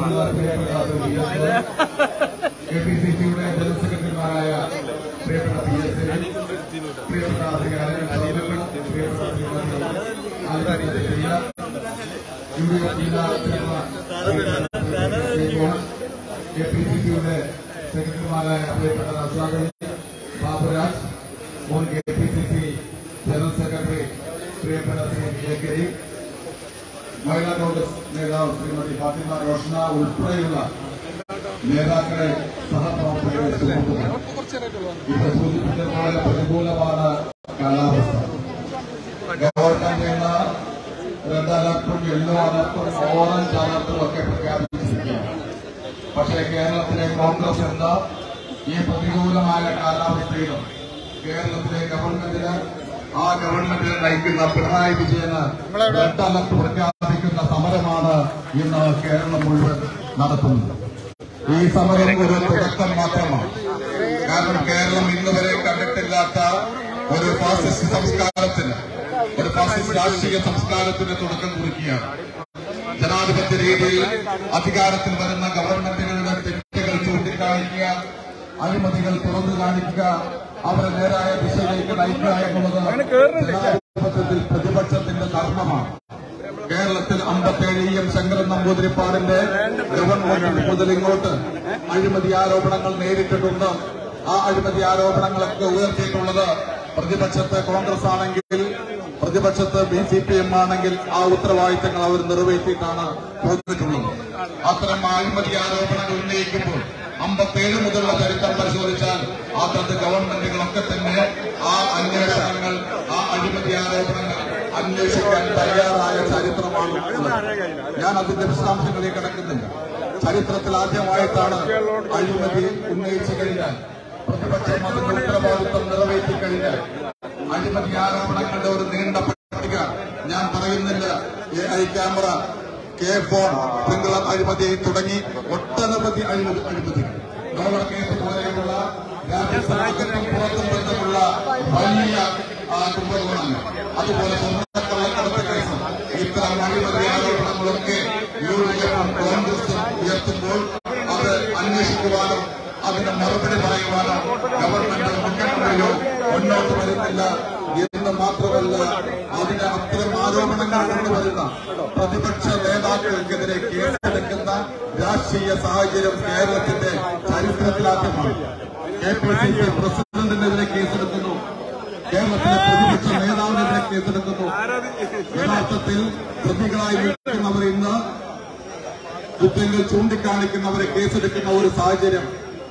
K P C സിയുടെ ജനറൽ സെക്രട്ടറിമാരായ പ്രിയപ്പെട്ട പി എസ് പ്രിയപ്പെട്ട അധികാരികൾ പ്രിയപ്പെട്ട ആചാര്യ യു ഡി എഫ് ജില്ലാ കെ പി സി സിയുടെ സെക്രട്ടറിമാരായ പ്രിയപ്പെട്ട അസാദ് ബാബുരാജ് മുൻ K P C C general secretary പ്രിയപ്പെട്ട ശ്രീ എ കരീം മഹിളാ കോൺഗ്രസ് നേതാവ് ശ്രീമതി ഫാത്തിമ റോഷന ഉൾപ്പെടെയുള്ള നേതാക്കളെ സഹപ്രവർത്തകരെ സുഹൃത്തുക്കളെ ഇവിടെ സൂചിപ്പിച്ചതുപോലെ പ്രതികൂലമാണ് കാലാവസ്ഥ ഗവൺമെന്റ് ഇന്ന് റെഡ് അലർട്ടും യെല്ലോ അലർട്ടും ഓറഞ്ച് അലർട്ടും ഒക്കെ പ്രഖ്യാപിച്ചിരിക്കുകയാണ് പക്ഷേ കേരളത്തിലെ കോൺഗ്രസ് എന്ന ഈ പ്രതികൂലമായ കാലാവസ്ഥയിലും കേരളത്തിലെ ഗവൺമെന്റിന് ആ ഗവൺമെന്റിനെ നയിക്കുന്ന പിണറായി വിജയന് റെഡ് അലർട്ട് പ്രഖ്യാപിക്കുന്ന സമരമാണ് ഇന്ന് കേരളം മുഴുവൻ നടത്തുന്നത് ഈ സമരം ഒരു തുടക്കം മാത്രമാണ് കാരണം കേരളം ഇന്ന് വരെ കണ്ടിട്ടില്ലാത്ത ഒരു ഫാസിസ്റ്റ് സംസ്കാരത്തിന് ഒരു ഫാസിസ്റ്റ് രാഷ്ട്രീയ സംസ്കാരത്തിന് തുടക്കം കുറിക്കുകയാണ് ജനാധിപത്യ രീതിയിൽ അധികാരത്തിൽ വരുന്ന ഗവൺമെന്റുകളുടെ തെറ്റുകൾ ചൂണ്ടിക്കാണിക്കുക അഴിമതികൾ തുറന്നു കാണിക്കുക അവരെ നേരായ ദിശയിലേക്ക് നയിക്കുക എന്നുള്ളത് ജനാധിപത്യത്തിൽ പ്രതിപക്ഷത്തിന്റെ ധർമ്മമാണ് കേരളത്തിൽ അമ്പത്തേഴ് ഇ എം ശങ്കരൻ നമ്പൂതിരിപ്പാടിന്റെ ഗവൺമെന്റ് മുതൽ ഇങ്ങോട്ട് അഴിമതി ആരോപണങ്ങൾ നേരിട്ടിട്ടുണ്ട് ആ അഴിമതി ആരോപണങ്ങളൊക്കെ ഉയർത്തിയിട്ടുള്ളത് പ്രതിപക്ഷത്തെ കോൺഗ്രസ് ആണെങ്കിൽ പ്രതിപക്ഷത്ത് ബി സി പി എം ആണെങ്കിൽ ആ ഉത്തരവാദിത്തങ്ങൾ അവർ നിറവേറ്റിയിട്ടാണ് പോന്നിട്ടുള്ളത് അത്തരം അഴിമതി ആരോപണങ്ങൾ ഉന്നയിക്കുമ്പോൾ അമ്പത്തേഴ് മുതലുള്ള ചരിത്രം പരിശോധിച്ചാൽ അന്നത്തെ ഗവൺമെന്റുകളൊക്കെ തന്നെ ആ അന്വേഷണങ്ങൾ ആ അഴിമതി ആരോപണങ്ങൾ അന്വേഷിക്കാൻ തയ്യാറായ ചരിത്രമാണ് ഉള്ളത്. ഞാൻ അതിന്റെ വിശദാംശങ്ങളിൽ കിടക്കുന്നില്ല ചരിത്രത്തിൽ ആദ്യമായിട്ടാണ് അഴിമതി ഉന്നയിച്ചു കഴിഞ്ഞാൽ പ്രതിപക്ഷം അതിന്റെ ഉത്തരവാദിത്വം നിറവേറ്റി കഴിഞ്ഞാൽ അഴിമതി ആരോപണങ്ങളുടെ ഒരു നീണ്ട പട്ടിക ഞാൻ പറയുന്നില്ല A I camera K phone പിങ്കള അഴിമതി തുടങ്ങി ഒട്ടനവധി അഴിമതി അഴിമതി ഡോളർ കേസ് പോലെയുള്ള രാജ്യസഭയ്ക്കും പുറത്തും ബന്ധമുള്ള വലിയ ആ, കുംഭകോണങ്ങൾ അതുപോലെ സ്വർണ്ണക്കള്ളക്കടത്ത് കേസ് ഇത്തരം അഴിമതി ആരോപണങ്ങളൊക്കെ യു ഡി എഫും കോൺഗ്രസും ഉയർത്തുമ്പോൾ അത് അന്വേഷിക്കുവാനും അതിന് മറുപടി പറയുവാനോ ഗവൺമെന്റ് മുൻഗണനയോ മുന്നോട്ട് വരുന്നില്ല എന്ന് മാത്രമല്ല അതിന് അത്തരം ആരോപണങ്ങൾ കൊണ്ടുവരുന്ന പ്രതിപക്ഷ നേതാക്കൾക്കെതിരെ കേസെടുക്കുന്ന രാഷ്ട്രീയ സാഹചര്യം കേരളത്തിന്റെ ചരിത്രത്തിലാദ്യമാണ് കെ പി സി സി പ്രസിഡന്റിനെതിരെ കേസെടുക്കുന്നു കേരളത്തിലെ പ്രതിപക്ഷ നേതാവിനെതിരെ കേസെടുക്കുന്നു യഥാർത്ഥത്തിൽ പ്രതികളായി നിൽക്കുന്നവർ ഇന്ന് കുറ്റങ്ങൾ ചൂണ്ടിക്കാണിക്കുന്നവരെ കേസെടുക്കുന്ന ഒരു സാഹചര്യം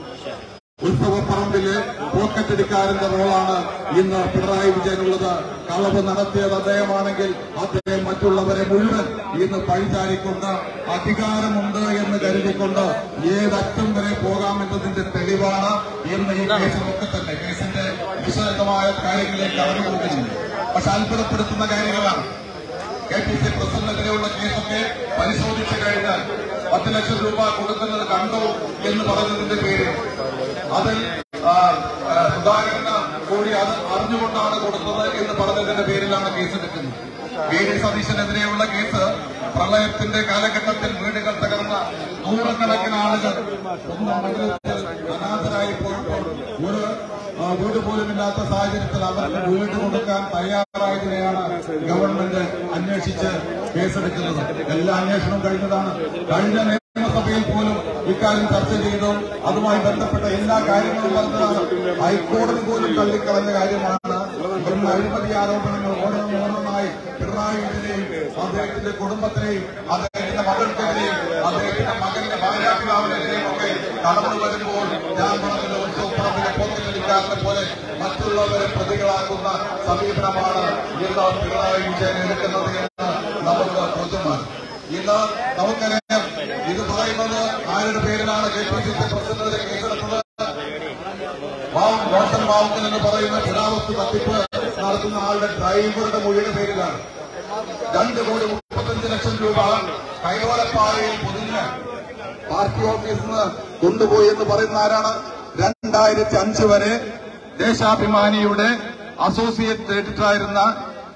ഉത്സവപ്പറമ്പിലെ പോക്കറ്റടിക്കാരന്റെ റോളാണ് ഇന്ന് പിണറായി വിജയനുള്ളത് കളവ് നടത്തിയത് അദ്ദേഹമാണെങ്കിൽ അദ്ദേഹം മറ്റുള്ളവരെ മുഴുവൻ ഇന്ന് പഴിചാരിക്കൊണ്ട് അധികാരമുണ്ട് എന്ന് കരുതിക്കൊണ്ട് ഏതറ്റം വരെ പോകാമെന്നതിന്റെ തെളിവാണ് ഇന്ന് ഈ കേസിലൊക്കെ തന്നെ കേസിന്റെ വിശദമായ കാര്യങ്ങളിലേക്ക് അവര് പോകുന്നില്ല പക്ഷെ അത്ഭുതപ്പെടുത്തുന്ന കാര്യങ്ങളാണ് കെ പി സി പ്രസിഡന്റിനെതിരെയുള്ള കേസൊക്കെ പരിശോധിച്ചു കഴിഞ്ഞാൽ പത്ത് ലക്ഷം രൂപ കൊടുക്കുന്നത് കണ്ടു എന്ന് പറഞ്ഞതിന്റെ പേരിൽ അതിൽ ആ, ആ, സുധാകരന് കൂടി അത് അറിഞ്ഞുകൊണ്ടാണ് കൊടുത്തത് എന്ന് പറഞ്ഞതിന്റെ പേരിലാണ് കേസ് എടുക്കുന്നത് വി ഡി സതീശനെതിരെയുള്ള കേസ് പ്രളയത്തിന്റെ കാലഘട്ടത്തിൽ വീടുകൾ തകർന്ന നൂറുകണക്കിന് ആളുകൾ സ്വന്തം മണ്ഡലത്തിൽ അനാഥരായി പോയപ്പോൾ ഒരു ആ, വീട് പോലുമില്ലാത്ത സാഹചര്യത്തിൽ അവർക്ക് വീട് കൊടുക്കാൻ തയ്യാറായതിനെയാണ് ഗവൺമെന്റ് അന്വേഷിച്ച് കേസെടുക്കുന്നത് എല്ലാ അന്വേഷണവും കഴിഞ്ഞതാണ് കഴിഞ്ഞ നിയമസഭയിൽ പോലും ഇക്കാര്യം ചർച്ച ചെയ്തു അതുമായി ബന്ധപ്പെട്ട എല്ലാ കാര്യങ്ങളും പറഞ്ഞതാണ് ഹൈക്കോടതി പോലും തള്ളിക്കളഞ്ഞ കാര്യമാണ് ഇന്ന് അഴിമതി ആരോപണങ്ങൾ ഓരോന്നോരോന്നായി പിണറായി വിജയനെയും അദ്ദേഹത്തിന്റെ കുടുംബത്തിനെയും അദ്ദേഹത്തിന്റെ മകൾക്കെതിരെയും അദ്ദേഹത്തിന്റെ മകന്റെ ഭാര്യാപിതാവിനെതിരെയും ഒക്കെ കടന്നു വരുമ്പോൾ ഞാൻ പറഞ്ഞത് ഉത്സവപ്പറമ്പിലെ പോക്കറ്റടിക്കാരനെ പോലെ മറ്റുള്ളവരെ പ്രതികളാക്കുന്ന സമീപനമാണ് ഇന്ന് പിണറായി വിജയൻ എടുക്കുന്നത് എന്ന് നമുക്ക് ബോധ്യമാണ് ഇന്ന് നമുക്കറിയാം ഇത് പറയുന്നത് ആരുടെ പേരിലാണ് കെ പി സി സി പ്രസിഡന്റിന്റെ കേസെടുത്തത് മാവും റോഷൻ മാവുക്കൽ എന്ന് പറയുന്ന പുരാവസ്തു തട്ടിപ്പ് നടത്തുന്ന ആളുടെ ഡ്രൈവറുടെ മൊഴിയുടെ പേരിലാണ് രണ്ട് കോടി മുപ്പത്തഞ്ച് ലക്ഷം രൂപ കൈവരപ്പാറയിൽ പൊതിഞ്ഞ് പാർട്ടി ഓഫീസിൽ നിന്ന് കൊണ്ടുപോയി എന്ന് പറയുന്ന ആരാണ് രണ്ടായിരത്തി അഞ്ച് വരെ ദേശാഭിമാനിയുടെ അസോസിയേറ്റ് എഡിറ്ററായിരുന്ന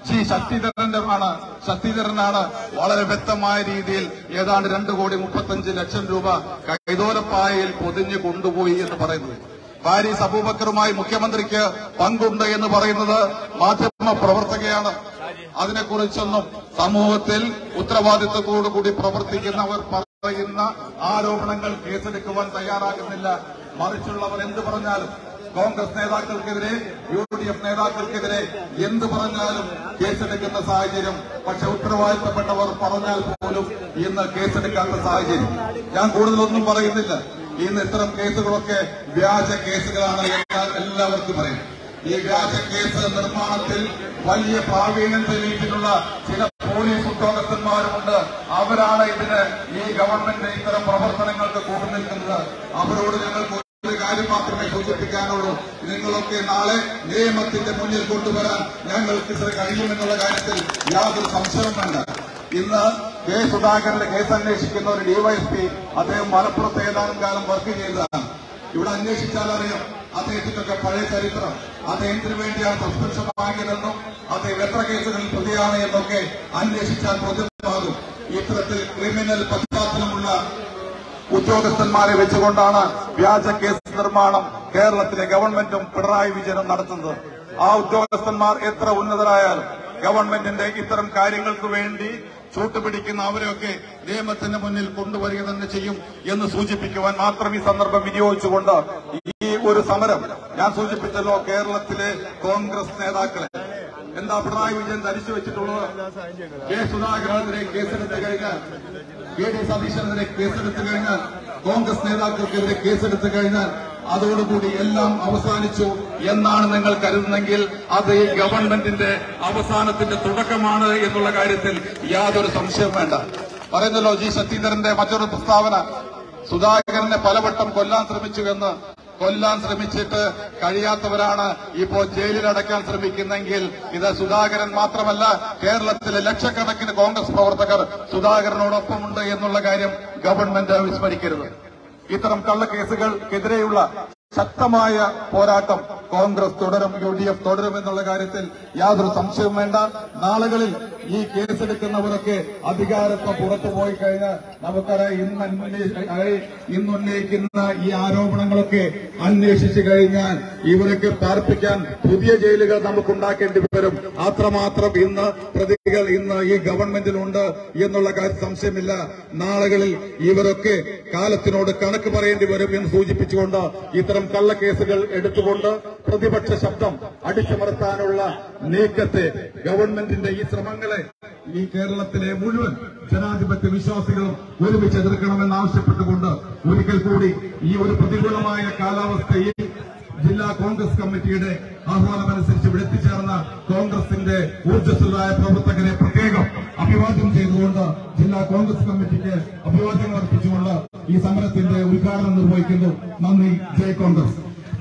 ശ്രീ ശക്തിധരന്റെ ആണ് ശക്തിധരനാണ് വളരെ വ്യക്തമായ രീതിയിൽ ഏതാണ്ട് രണ്ട് കോടി മുപ്പത്തഞ്ച് ലക്ഷം രൂപ കൈതോലപ്പായയിൽ പൊതിഞ്ഞു കൊണ്ടുപോയി എന്ന് പറയുന്നത് പാരീസ് അബൂബക്കറുമായി മുഖ്യമന്ത്രിക്ക് പങ്കുണ്ട് എന്ന് പറയുന്നത് മാധ്യമ പ്രവർത്തകയാണ് അതിനെക്കുറിച്ചൊന്നും സമൂഹത്തിൽ ഉത്തരവാദിത്തത്തോടുകൂടി പ്രവർത്തിക്കുന്നവർ പറയുന്ന ആരോപണങ്ങൾ കേസെടുക്കുവാൻ തയ്യാറാകുന്നില്ല മറിച്ചുള്ളവർ എന്ത് പറഞ്ഞാലും കോൺഗ്രസ് നേതാക്കൾക്കെതിരെ യു ഡി എഫ് നേതാക്കൾക്കെതിരെ എന്ത് പറഞ്ഞാലും കേസെടുക്കുന്ന സാഹചര്യം പക്ഷെ ഉത്തരവാദിത്തപ്പെട്ടവർ പറഞ്ഞാൽ പോലും ഇന്ന് കേസെടുക്കാത്ത സാഹചര്യം ഞാൻ കൂടുതലൊന്നും പറയുന്നില്ല ഇന്ന് ഇത്തരം കേസുകളൊക്കെ വ്യാജ കേസുകളാണ് എന്ന് എല്ലാവർക്കും പറയും ഈ വ്യാജ കേസ് നിർമ്മാണത്തിൽ വലിയ പ്രാവീണ്യം തെളിയിച്ചിട്ടുള്ള ചില പോലീസ് ഉദ്യോഗസ്ഥന്മാരുമുണ്ട് അവരാണ് ഇതിന് ഈ ഗവൺമെന്റ് ഇത്തരം പ്രവർത്തനങ്ങൾക്ക് കൂട്ടുനിൽക്കുന്നത് അവരോട് ഞങ്ങൾക്ക് ഒരു കാര്യം മാത്രമേ സൂചിപ്പിക്കാനുള്ളൂ നിങ്ങളൊക്കെ നാളെ നിയമത്തിന്റെ മുന്നിൽ കൊണ്ടുവരാൻ ഞങ്ങൾക്ക് ഇത്ര കഴിയുമെന്നുള്ള കാര്യത്തിൽ യാതൊരു സംശയവും വേണ്ട ഇന്ന് കെ സുധാകരന്റെ കേസ് അന്വേഷിക്കുന്ന ഒരു ഡിവൈഎസ്പി അദ്ദേഹം മലപ്പുറത്ത് ഏതാനും കാലം വർക്ക് ചെയ്തതാണ് ഇവിടെ അന്വേഷിച്ചാൽ അറിയാം അദ്ദേഹത്തിനൊക്കെ പഴയ ചരിത്രം അദ്ദേഹത്തിന് വേണ്ടിയാണ് സസ്പെൻഷൻ വാങ്ങിയതെന്നും അദ്ദേഹം എത്ര കേസുകളിൽ പ്രതിയാണ് എന്നൊക്കെ അന്വേഷിച്ചാൽ ബോധ്യമാകും ഇത്തരത്തിൽ ക്രിമിനൽ പശ്ചാത്തലമുള്ള ഉദ്യോഗസ്ഥന്മാരെ വെച്ചുകൊണ്ടാണ് വ്യാജ കേസ് നിർമ്മാണം കേരളത്തിലെ ഗവൺമെന്റും പിണറായി വിജയനും നടത്തുന്നത് ആ ഉദ്യോഗസ്ഥന്മാർ എത്ര ഉന്നതരായാലും ഗവൺമെന്റിന്റെ ഇത്തരം കാര്യങ്ങൾക്ക് വേണ്ടി ചൂട്ടുപിടിക്കുന്ന അവരെയൊക്കെ നിയമത്തിന് മുന്നിൽ കൊണ്ടുവരിക തന്നെ ചെയ്യും എന്ന് സൂചിപ്പിക്കുവാൻ മാത്രം ഈ സന്ദർഭം വിനിയോഗിച്ചുകൊണ്ട് ഈ ഒരു സമരം ഞാൻ സൂചിപ്പിച്ചല്ലോ കേരളത്തിലെ കോൺഗ്രസ് നേതാക്കളെ എന്താ പിണറായി വിജയൻ ധരിച്ചു വെച്ചിട്ടുള്ളത് കെ സുധാകരനെതിരെ കേസെടുത്തു കഴിഞ്ഞാൽ കെ ഡി സതീശനെതിരെ കേസെടുത്തു കഴിഞ്ഞാൽ കോൺഗ്രസ് നേതാക്കൾക്കെതിരെ കേസെടുത്തു കഴിഞ്ഞാൽ അതോടുകൂടി എല്ലാം അവസാനിച്ചു എന്നാണ് നിങ്ങൾ കരുതുന്നെങ്കിൽ അത് ഈ ഗവൺമെന്റിന്റെ അവസാനത്തിന്റെ തുടക്കമാണ് എന്നുള്ള കാര്യത്തിൽ യാതൊരു സംശയവും വേണ്ട പറയുന്നല്ലോ ജി ശശീധരന്റെ മറ്റൊരു പ്രസ്താവന സുധാകരനെ പലവട്ടം കൊല്ലാൻ ശ്രമിച്ചു എന്ന് കൊല്ലാൻ ശ്രമിച്ചിട്ട് കഴിയാത്തവരാണ് ഇപ്പോൾ ജയിലിൽ അടയ്ക്കാൻ ശ്രമിക്കുന്നെങ്കിൽ ഇത് സുധാകരൻ മാത്രമല്ല കേരളത്തിലെ ലക്ഷക്കണക്കിന് കോൺഗ്രസ് പ്രവർത്തകർ സുധാകരനോടൊപ്പമുണ്ട് എന്നുള്ള കാര്യം ഗവൺമെന്റ് വിസ്മരിക്കരുത് ഇത്തരം കള്ളക്കേസുകൾക്കെതിരെയുള്ള ശക്തമായ പോരാട്ടം കോൺഗ്രസ് തുടരും യു ഡി എഫ് തുടരും എന്നുള്ള കാര്യത്തിൽ യാതൊരു സംശയവും വേണ്ട നാളുകളിൽ ഈ കേസെടുക്കുന്നവരൊക്കെ അധികാരത്തെ പുറത്തു പോയി കഴിഞ്ഞാൽ നമുക്കറിയാം ഇന്ന് അന്വേ- ഇന്നുന്നയിക്കുന്ന ഈ ആരോപണങ്ങളൊക്കെ അന്വേഷിച്ചു കഴിഞ്ഞാൽ ഇവരൊക്കെ പാർപ്പിക്കാൻ പുതിയ ജയിലുകൾ നമുക്ക് ഉണ്ടാക്കേണ്ടി വരും അത്രമാത്രം ഇന്ന് പ്രതികൾ ഇന്ന് ഈ ഗവൺമെന്റിലുണ്ട് എന്നുള്ള കാര്യം സംശയമില്ല നാളുകളിൽ ഇവരൊക്കെ കാലത്തിനോട് കണക്ക് പറയേണ്ടി വരും എന്ന് സൂചിപ്പിച്ചുകൊണ്ട് ഇത്തരം കള്ളക്കേസുകൾ എടുത്തുകൊണ്ട് പ്രതിപക്ഷ ശബ്ദം അടിച്ചമർത്താനുള്ള നീക്കത്തെ ഗവൺമെന്റിന്റെ ഈ ശ്രമങ്ങളെ ഈ കേരളത്തിലെ മുഴുവൻ ജനാധിപത്യ വിശ്വാസികളും ഒരുമിച്ച് എതിർക്കണമെന്ന് ആവശ്യപ്പെട്ടുകൊണ്ട് ഒരിക്കൽ കൂടി ഈ ഒരു പ്രതികൂലമായ കാലാവസ്ഥയിൽ ജില്ലാ കോൺഗ്രസ് കമ്മിറ്റിയുടെ ആഹ്വാനമനുസരിച്ച് ഇവിടെ എത്തിച്ചേർന്ന കോൺഗ്രസിന്റെ ഊർജ്ജസ്വലരായ പ്രവർത്തകരെ പ്രത്യേകം അഭിവാദ്യം ചെയ്തുകൊണ്ട് ജില്ലാ കോൺഗ്രസ് കമ്മിറ്റിക്ക് അഭിവാദ്യങ്ങൾ അർപ്പിച്ചുകൊണ്ട് ഈ സമരത്തിന്റെ ഉദ്ഘാടനം നിർവഹിക്കുന്നു നന്ദി ജയ് കോൺഗ്രസ്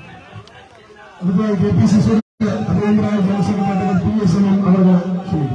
അതുപോലെ കെ പി സി സിയുടെ അഭിനന്ദനായ general secretary P S M അവർ ക്ഷണിക്കും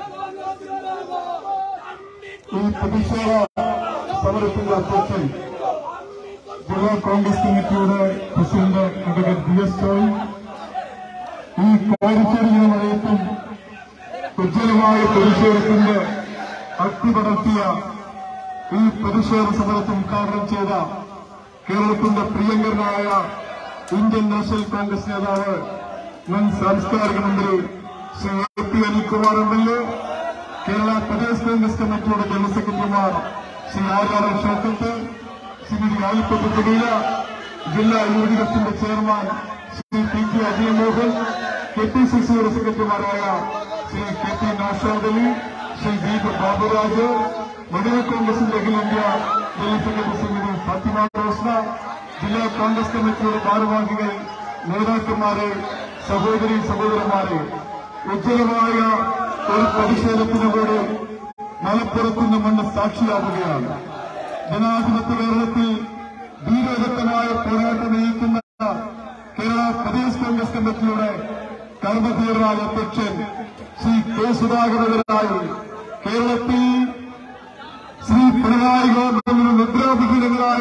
ഈ പ്രതിഷേധ സമരത്തിന്റെ അധ്യക്ഷൻ ജില്ലാ കോൺഗ്രസ് കമ്മിറ്റിയുടെ president advocate B S Joy ഈ കോരിച്ചൊരിഞ്ഞ മഴയത്തും ഉജ്ജ്വലമായ പ്രതിഷേധത്തിന്റെ അഗ്നി പടർത്തിയ ഈ പ്രതിഷേധ സമരത്തെ ഉദ്ഘാടനം ചെയ്ത കേരളത്തിന്റെ പ്രിയങ്കരനായ ഇന്ത്യൻ നാഷണൽ കോൺഗ്രസ് നേതാവ് മുൻ സാംസ്കാരിക മന്ത്രി Shri A P Anilkumar M L A Kerala Pradesh Congress കമ്മിറ്റിയുടെ ജനറൽ സെക്രട്ടറിമാർ ശ്രീ ആർ ആർ ഷോക്കത്ത് ശ്രീമതി ആലിപ്പത്ത് കുടീല ജില്ലാ യു ഡി എഫിന്റെ chairman Shri P K Ajay Mohan K P C സിയുടെ സെക്രട്ടറിമാരായ ശ്രീ കെ പി നൌഷാദ് അലി ശ്രീ ദീപ് ബാബുരാജ് മഹിളാ കോൺഗ്രസിന്റെ അഖിലേന്ത്യ ജനറൽ സെക്രട്ടറി ശ്രീമതി ഫാത്തിമ റോസ്ന ജില്ലാ കോൺഗ്രസ് കമ്മിറ്റിയുടെ ഭാരവാഹികൾ നേതാക്കന്മാരെ സഹോദരി സഹോദരന്മാരെ ഉജ്ജ്വലമായ ഒരു പ്രതിഷേധത്തിനു കൂടെ മലപ്പുറത്തുനിന്ന് മണ്ണ് സാക്ഷിയാവുകയാണ് ജനാധിപത്യ കേരളത്തിൽ ധീരോദത്തമായ പോരാട്ടം നയിക്കുന്ന കേരള പ്രദേശ് കോൺഗ്രസ് കമ്മിറ്റിയുടെ കർമ്മധീരനായ അധ്യക്ഷൻ ശ്രീ കെ സുധാകരനെതിരായി കേരളത്തിൽ ശ്രീ പിണറായി ഗവൺമെന്റിന് നിദ്രാവിഹീനങ്ങളായ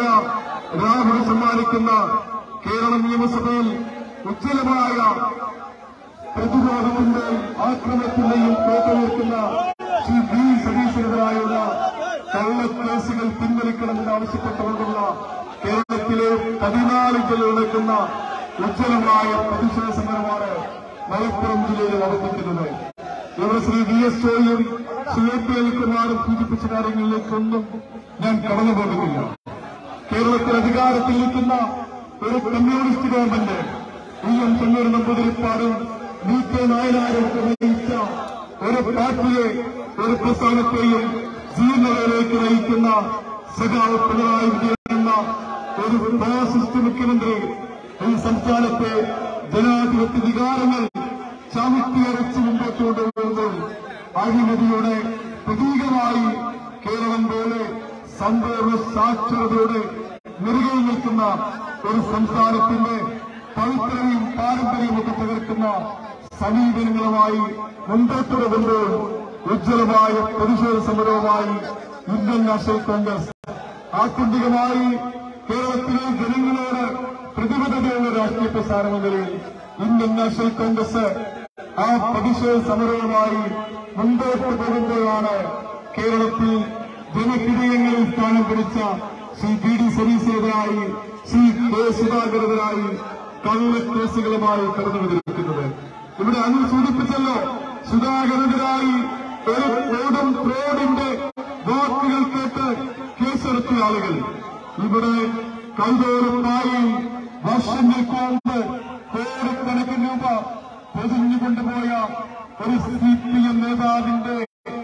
രാഹുൽ സമ്മാനിക്കുന്ന കേരള നിയമസഭയിൽ ഉജ്ജ്വലമായ പ്രതിരോധത്തിന്റെയും ആക്രമണത്തിന്റെയും കോട്ടയുയർത്തുന്ന ശ്രീ ബി സതീശനെതിരായുള്ള കള്ളക്കേസുകൾ പിൻവലിക്കണമെന്ന് ആവശ്യപ്പെട്ടുകൊണ്ടുള്ള കേരളത്തിലെ പതിനാല് ജില്ലകൾ നടക്കുന്ന ഉജ്ജ്വലമായ പ്രതിഷേധ സമരമാണ് മലപ്പുറം ജില്ലയിൽ നടന്നിരിക്കുന്നത് ഇവിടെ ശ്രീ വി എസ് ഒയും ശ്രീ എ പി അലിക്കുമാറും സൂചിപ്പിച്ച കാര്യങ്ങളിലേക്കൊന്നും ഞാൻ കടന്നു പോകുന്നില്ല കേരളത്തിൽ അധികാരത്തിൽ നിൽക്കുന്ന ഒരു കമ്മ്യൂണിസ്റ്റ് ഗവൺമെന്റ് ഇ എം ചെന്നൂർ നമ്പൂതിരിപ്പാടും വി കെ നായനാരും നയിച്ച ഒരു പാർട്ടിയെ ഒരു പ്രസ്ഥാനത്തെയും ജീർണതയിലേക്ക് നയിക്കുന്ന സഖാവ് പിണറായി വിജയൻ എന്ന ഒരു ഫാസിസ്റ്റ് മുഖ്യമന്ത്രി ഈ സംസ്ഥാനത്തെ ജനാധിപത്യ വികാരങ്ങൾ ചവിട്ടിയരച്ച് മുമ്പോട്ട് കൊണ്ടുപോകുമ്പോൾ അഴിമതിയുടെ പ്രതീകമായി കേരളം പോലെ സമ്പൂർണ്ണ സാക്ഷരതയുടെ നിറകയിൽ നിൽക്കുന്ന ഒരു സംസ്ഥാനത്തിന്റെ പവിത്രതയും പാരമ്പര്യവും ഒക്കെ തകർക്കുന്ന സമീപനങ്ങളുമായി മുമ്പോട്ട് പോകുമ്പോൾ ഉജ്ജ്വലമായ പ്രതിഷേധ സമരവുമായി ഇന്ത്യൻ നാഷണൽ കോൺഗ്രസ് ആത്യന്തികമായി കേരളത്തിലെ ജനങ്ങളോട് പ്രതിബദ്ധതയുള്ള രാഷ്ട്രീയ പ്രസ്ഥാനം എന്ന നിലയിൽ ഇന്ത്യൻ നാഷണൽ കോൺഗ്രസ് ആ പ്രതിഷേധ സമരവുമായി മുമ്പോട്ട് പോകുമ്പോഴാണ് കേരളത്തിൽ ജനഹൃദയങ്ങളിൽ സ്ഥാനം പിടിച്ച ശ്രീ ബി ഡി സതീശനെതിരായി ശ്രീ കെ സുധാകരനെതിരായി കള്ളക്കേസുകളുമായി കടന്നു വന്നിരിക്കുന്നത് ഇവിടെ അന്ന് സൂചിപ്പിച്ചല്ലോ സുധാകരനെതിരായി ഒരു കോടും ഫ്രോഡിന്റെ വാക്കുകൾ കേട്ട് കേസെടുത്തിയ ആളുകൾ ഇവിടെ കൈതോറുമായി വർഷങ്ങൾക്ക് മുമ്പ് കോടിക്കണക്കിന് രൂപ പൊതിഞ്ഞു കൊണ്ടുപോയ ഒരു സി പി എം നേതാവിന്റെ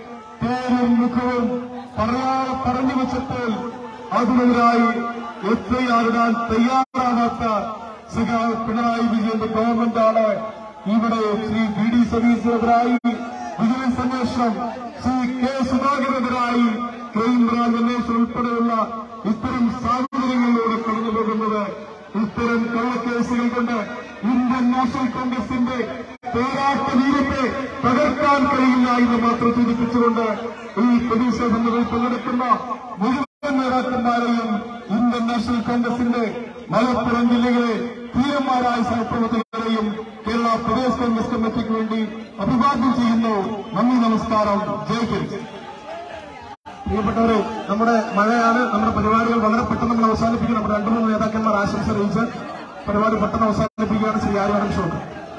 പേരും മുഖവും പറയാതെ പറഞ്ഞു വെച്ചപ്പോൾ അതിനെതിരായി എത്രയാറിടാൻ തയ്യാറാകാത്ത സഖാവ് പിണറായി വിജയന്റെ ഗവൺമെന്റാണ് ഇവിടെ ശ്രീ ബി ഡി സതീശനെതിരായി വിജിലൻസ് അന്വേഷണം ശ്രീ കെ സുധാകരനെതിരായി ക്രൈംബ്രാഞ്ച് അന്വേഷണം ഉൾപ്പെടെയുള്ള ഇത്തരം സാഹചര്യങ്ങളിലൂടെ കടന്നു പോകുന്നത് ഇത്തരം കള്ളക്കേസുകൾ കൊണ്ട് ഇന്ത്യൻ നാഷണൽ കോൺഗ്രസിന്റെ പോരാട്ട വീരത്തെ തകർക്കാൻ കഴിയില്ല എന്ന് മാത്രം സൂചിപ്പിച്ചുകൊണ്ട് ഈ പ്രതിഷേധങ്ങളിൽ പങ്കെടുക്കുന്ന മുഴുവൻ നേതാക്കന്മാരെയും ഇന്ത്യൻ നാഷണൽ കോൺഗ്രസിന്റെ മലപ്പുറം ജില്ലയിലെ ധീരന്മാരായ സഹപ്രവർത്തകരെയും കേരള പ്രദേശ് കോൺഗ്രസ് കമ്മിറ്റിക്ക് വേണ്ടി അഭിവാദ്യം ചെയ്യുന്നു നന്ദി നമസ്കാരം ജയ് ഹിന്ദ് പ്രിയപ്പെട്ടവരെ നമ്മുടെ മഴയാണ് നമ്മുടെ പരിപാടികൾ വളരെ പെട്ടെന്ന് നമ്മൾ അവസാനിപ്പിക്കും നമ്മുടെ രണ്ടു മൂന്ന് നേതാക്കന്മാർ ആശംസ അറിയിച്ച് പരിപാടി പെട്ടെന്ന് അവസാനിപ്പിക്കുകയാണ് ശ്രീ ആര്യാടൻ ഷോക്ക്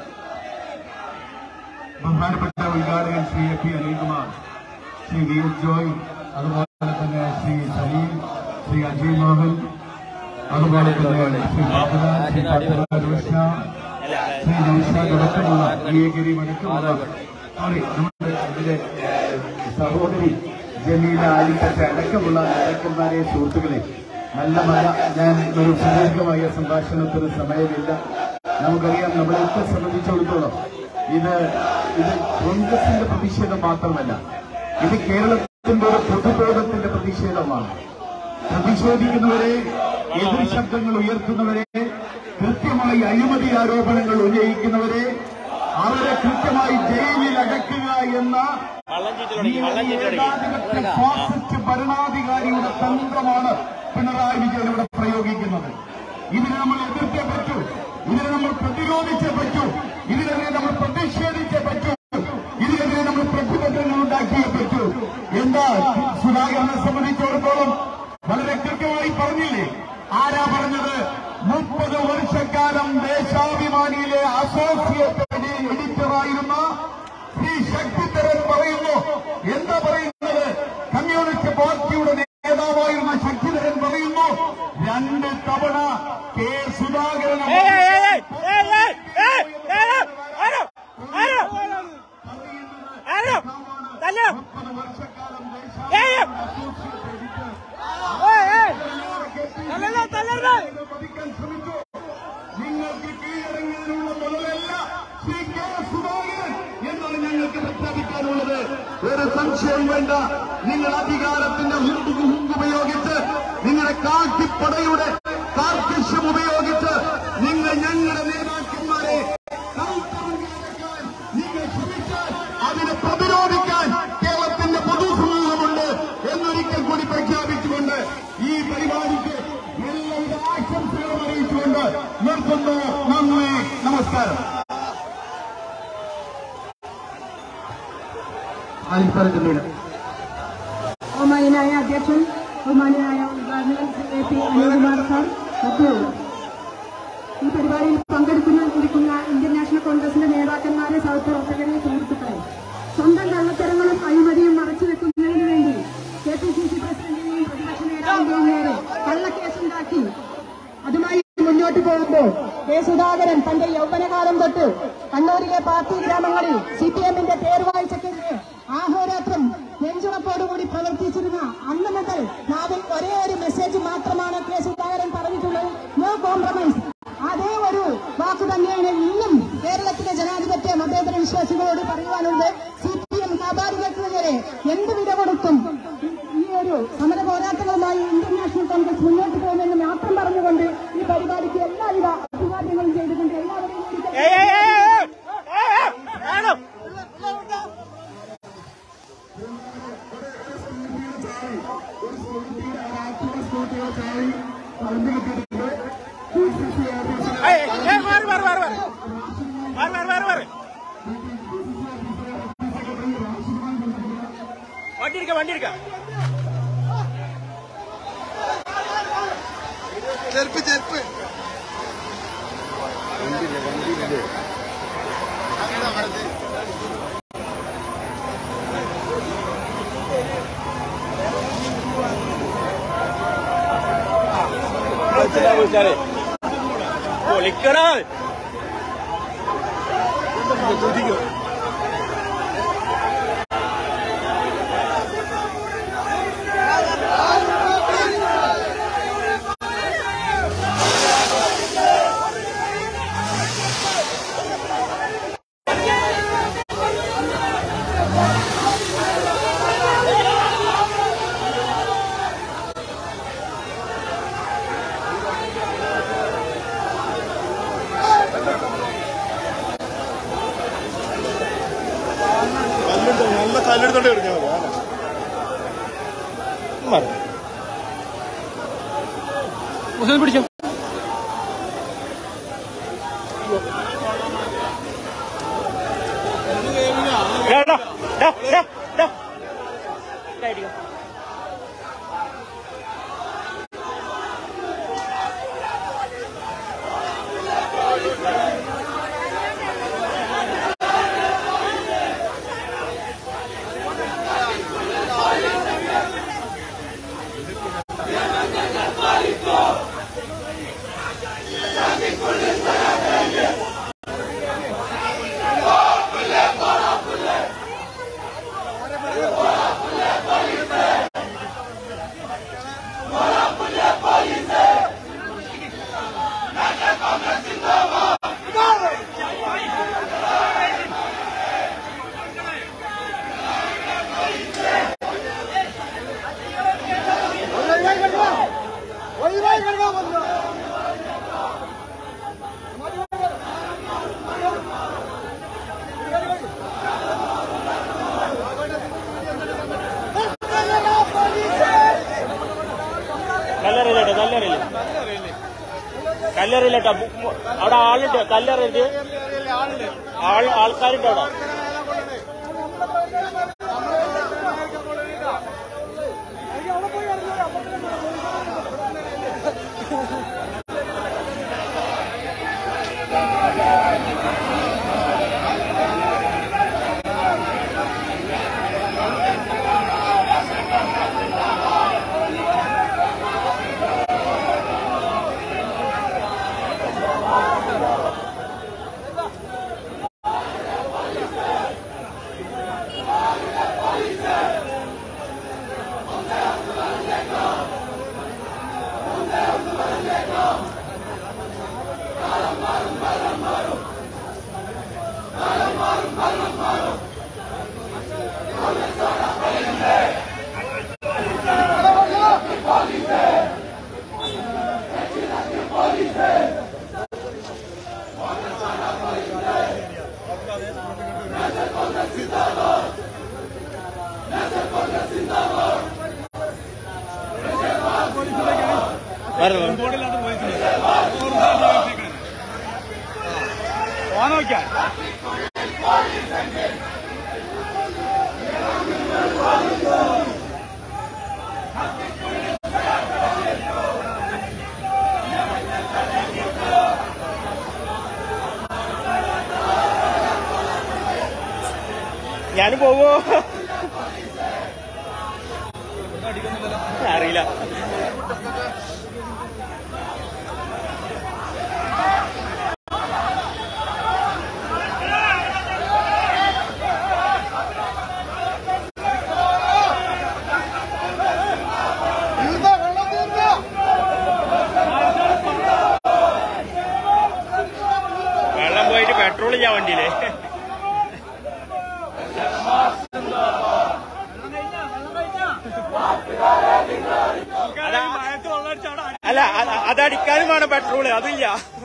ബഹുമാനപ്പെട്ട ഉദ്ഘാടകൻ Shri A P Anilkumar Shri V S Joy അതുപോലെ തന്നെ ശ്രീ സലീം ശ്രീ അജയ് മോഹൻ അതുപോലെ തന്നെ ശ്രീ ബാബുലാൽ ശ്രീ പത്മനാഭ കൃഷ്ണ ശ്രീ നൗഷാദ് അടക്കമുള്ള പ്രിയഗിരി അടക്കമുള്ള സോറി നമ്മുടെ ഇതിലെ ഏഹ്, സഹോദരി ജമീല ആലിക്കറ്റ അടക്കമുള്ള നേതാക്കന്മാരെ സുഹൃത്തുക്കളെ നല്ല മഴ ഞാൻ ഒരു സുദീർഘമായ സംഭാഷണത്തിന് സമയമില്ല നമുക്കറിയാം നമ്മളെയൊക്കെ സംബന്ധിച്ചിടത്തോളം ഇത് ഇത് കോൺഗ്രസിന്റെ പ്രതിഷേധം മാത്രമല്ല ഇത് കേരളത്തിന്റെ ഒരു പൊതുബോധത്തിന്റെ പ്രതിഷേധമാണ് പ്രതിഷേധിക്കുന്നവരെ എതിർ ശബ്ദങ്ങൾ ഉയർത്തുന്നവരെ കൃത്യമായി അഴിമതി ആരോപണങ്ങൾ ഉന്നയിക്കുന്നവരെ അവരെ കൃത്യമായി ജയിലിൽ അടയ്ക്കുക എന്ന വള്ളം ചീറ്റ് ഈ തുടങ്ങി വള്ളം ചീറ്റ് തുടങ്ങി ഏകാധിപത്യ ഫാസിസ്റ്റ് ഭരണാധികാരിയുടെ തന്ത്രമാണ് പിണറായി വിജയൻ ഇവിടെ പ്രയോഗിക്കുന്നത് ഇതിനെ നമ്മൾ എതിർത്തേ പറ്റൂ ഇതിനെ നമ്മൾ പ്രതിരോധിച്ചേ പറ്റൂ ഇതിനെതിരെ നമ്മൾ പ്രതിഷേധിച്ചേ പറ്റൂ ഇതിനെതിരെ നമ്മൾ പ്രതിബദ്ധങ്ങൾ ഉണ്ടാക്കിയേ പറ്റൂ എന്താ സുധാകരനെ സംബന്ധിച്ചിടത്തോളം വളരെ കൃത്യമായി പറഞ്ഞില്ലേ ആരാ പറഞ്ഞത് മുപ്പത് വർഷക്കാലം ദേശാഭിമാനിയിലെ അസോസിയേറ്റ് എഡിറ്ററായിരുന്ന ശ്രീ ശക്തിധരൻ പറയുന്നു എന്താ പറയുന്നത് കമ്മ്യൂണിസ്റ്റ് പാർട്ടിയുടെ നേതാവായിരുന്ന ശക്തിധരൻ പറയുന്നു രണ്ട് തവണ കെ സുധാകരൻ ഏയ് ഏയ് ഏയ് ഏയ് ഏയ് ഏയ് ഏയ് ഏയ് ആരോ ആരോ ആരോ തല്ലോ ഏയ് ഏയ് ഏയ് തല്ലല്ലോ തല്ലല്ലോ വധിക്കാൻ ശ്രമിച്ചു നിങ്ങൾക്ക് കീഴടങ്ങാനുള്ള മുതലല്ല ശ്രീ കെ സുധാകരൻ എന്നാണ് ഞങ്ങൾക്ക് പ്രഖ്യാപിക്കാനുള്ളത് ഒരു സംശയം വേണ്ട നിങ്ങൾ അധികാരത്തിന്റെ ഹുങ്ക് ഹുങ്ക് ഉപയോഗിച്ച് നിങ്ങളുടെ കാക്കിപ്പടയുടെ കാർക്കശ്യം ഉപയോഗിച്ച് നിങ്ങൾ ഞങ്ങളുടെ നേതാക്കന്മാരെ കൗത്തറങ്ങിയാക്കാൻ നിങ്ങൾ ശ്രമിച്ചാൽ അതിനെ പ്രതിരോധിക്കാൻ കേരളത്തിന്റെ പൊതുസമൂഹമുണ്ട് എന്നൊരിക്കൽ കൂടി പ്രഖ്യാപിച്ചുകൊണ്ട് ഈ പരിപാടിക്ക് എല്ലാവിധ ആശംസകളും അറിയിച്ചുകൊണ്ട് നിർത്തുന്നു നന്ദി നമസ്കാരം ആലിസ്ഥാനം ജമീല ബഹുമാനായ അധ്യക്ഷൻ ബഹുമാനായ ഉദ്ഘാടകൻ Shri A P Anilkumar sir മറ്റു ഈ പരിപാടിയിൽ പങ്കെടുക്കുന്ന ഇന്ത്യൻ നാഷണൽ കോൺഗ്രസിന്റെ നേതാക്കന്മാരെ സഹപ്രവർത്തകരെ സുഹൃത്തുക്കളെ സ്വന്തം കള്ളത്തരങ്ങളും അഴിമതിയും മറച്ചു വെക്കുന്നതിന് വേണ്ടി കെ പി സി സി പ്രസിഡന്റിനെയും പ്രതിപക്ഷ നേതാവിന്റെയും നേരെ കള്ളക്കേസുണ്ടാക്കി അതുമായി മുന്നോട്ട് പോകുമ്പോൾ കെ സുധാകരൻ തന്റെ യൗവനകാലം തൊട്ട് കണ്ണൂരിലെ പാർട്ടി ഗ്രാമങ്ങളിൽ സി പി എമ്മിന്റെ പേരുവാഴ്ചക്കെതിരെ ആഹോരാത്രം നെഞ്ചുറപ്പോടുകൂടി പ്രവർത്തിച്ചിരുന്ന അന്ന് മുതൽ നാവിൽ ഒരേ ഒരു മെസ്സേജ് മാത്രമാണ് കെ സുധാകരൻ പറഞ്ഞിട്ടുള്ളത് നോ കോംപ്രമൈസ് അതേ ഒരു വാക്ക് തന്നെയാണ് ഇന്നും കേരളത്തിലെ ജനാധിപത്യ മതേതര വിശ്വാസികളോട് പറയുവാനുള്ളത് സി പി എം വ്യാപാരികൾക്കെതിരെ എന്ത് വില കൊടുത്തും ഈ ഒരു സമര പോരാട്ടങ്ങളുമായി ഇന്ത്യൻ നാഷണൽ കോൺഗ്രസ് മുന്നോട്ട് പോകുമെന്ന് മാത്രം പറഞ്ഞുകൊണ്ട് ഈ പരിപാടിക്ക് എല്ലാവിധ അഭിവാദ്യങ്ങളും ചെയ്തുകൊണ്ട് എല്ലാവരെയും ഒരിക്കൽ ഏയ് ഏയ് ഏയ് ഏയ് ഏയ് വേണം ഏയ് ഏയ് മാറി മാറി മാറി മാറി മാറി മാറി മാറി മാറി വണ്ടി എടുക്കാം വണ്ടി എടുക്കാം ചെരുപ്പ് ചെരുപ്പ് വിളിച്ചാലേ വിളിച്ചാലേ പൊളിക്കടാ കല്ലെടുത്തോ നല്ല കല്ലെടുത്തോണ്ട് എടുക്കാൻ മതി മാറി മുസ്ലിം പിടിച്ചോ ഡാ, ഡാ, ഡാ, ഡാ, ഡാ. ഇതായിരിക്കും. കല്ലറിയില്ലട്ടോ കല്ലറിയില്ല കല്ലറിയില്ലട്ടോ ബു- ബു- അവിടെ ആളുണ്ട് കല്ലറിയിട്ട് ആൾ ആൾക്കാരുണ്ട് അവിടെ ഓനോക്കാൻ ഞാൻ പോവോ അറിയില്ല വെള്ളം പോയിട്ട് പെട്രോൾ ചെയ്യാൻ വണ്ടിയില്ലേ അല്ല അത് അതടിക്കാനും വേണം പെട്രോള് അതില്ല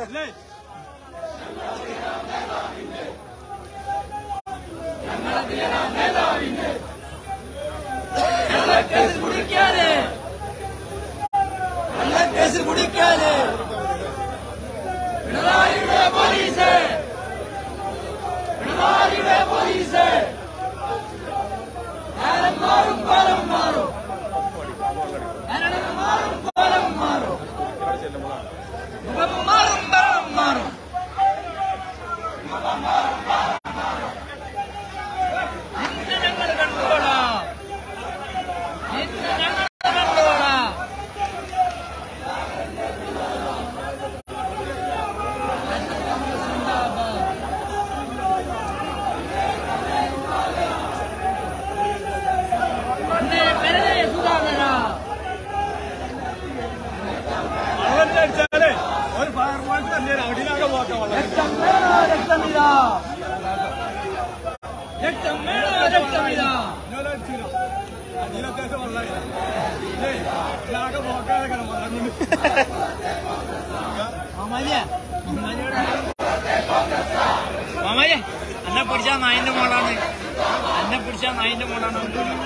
മാമായെ എന്നെ പിടിച്ച നായിന്റെ മോളാണ് എന്നെ പിടിച്ച നായിന്റെ മോളാണ്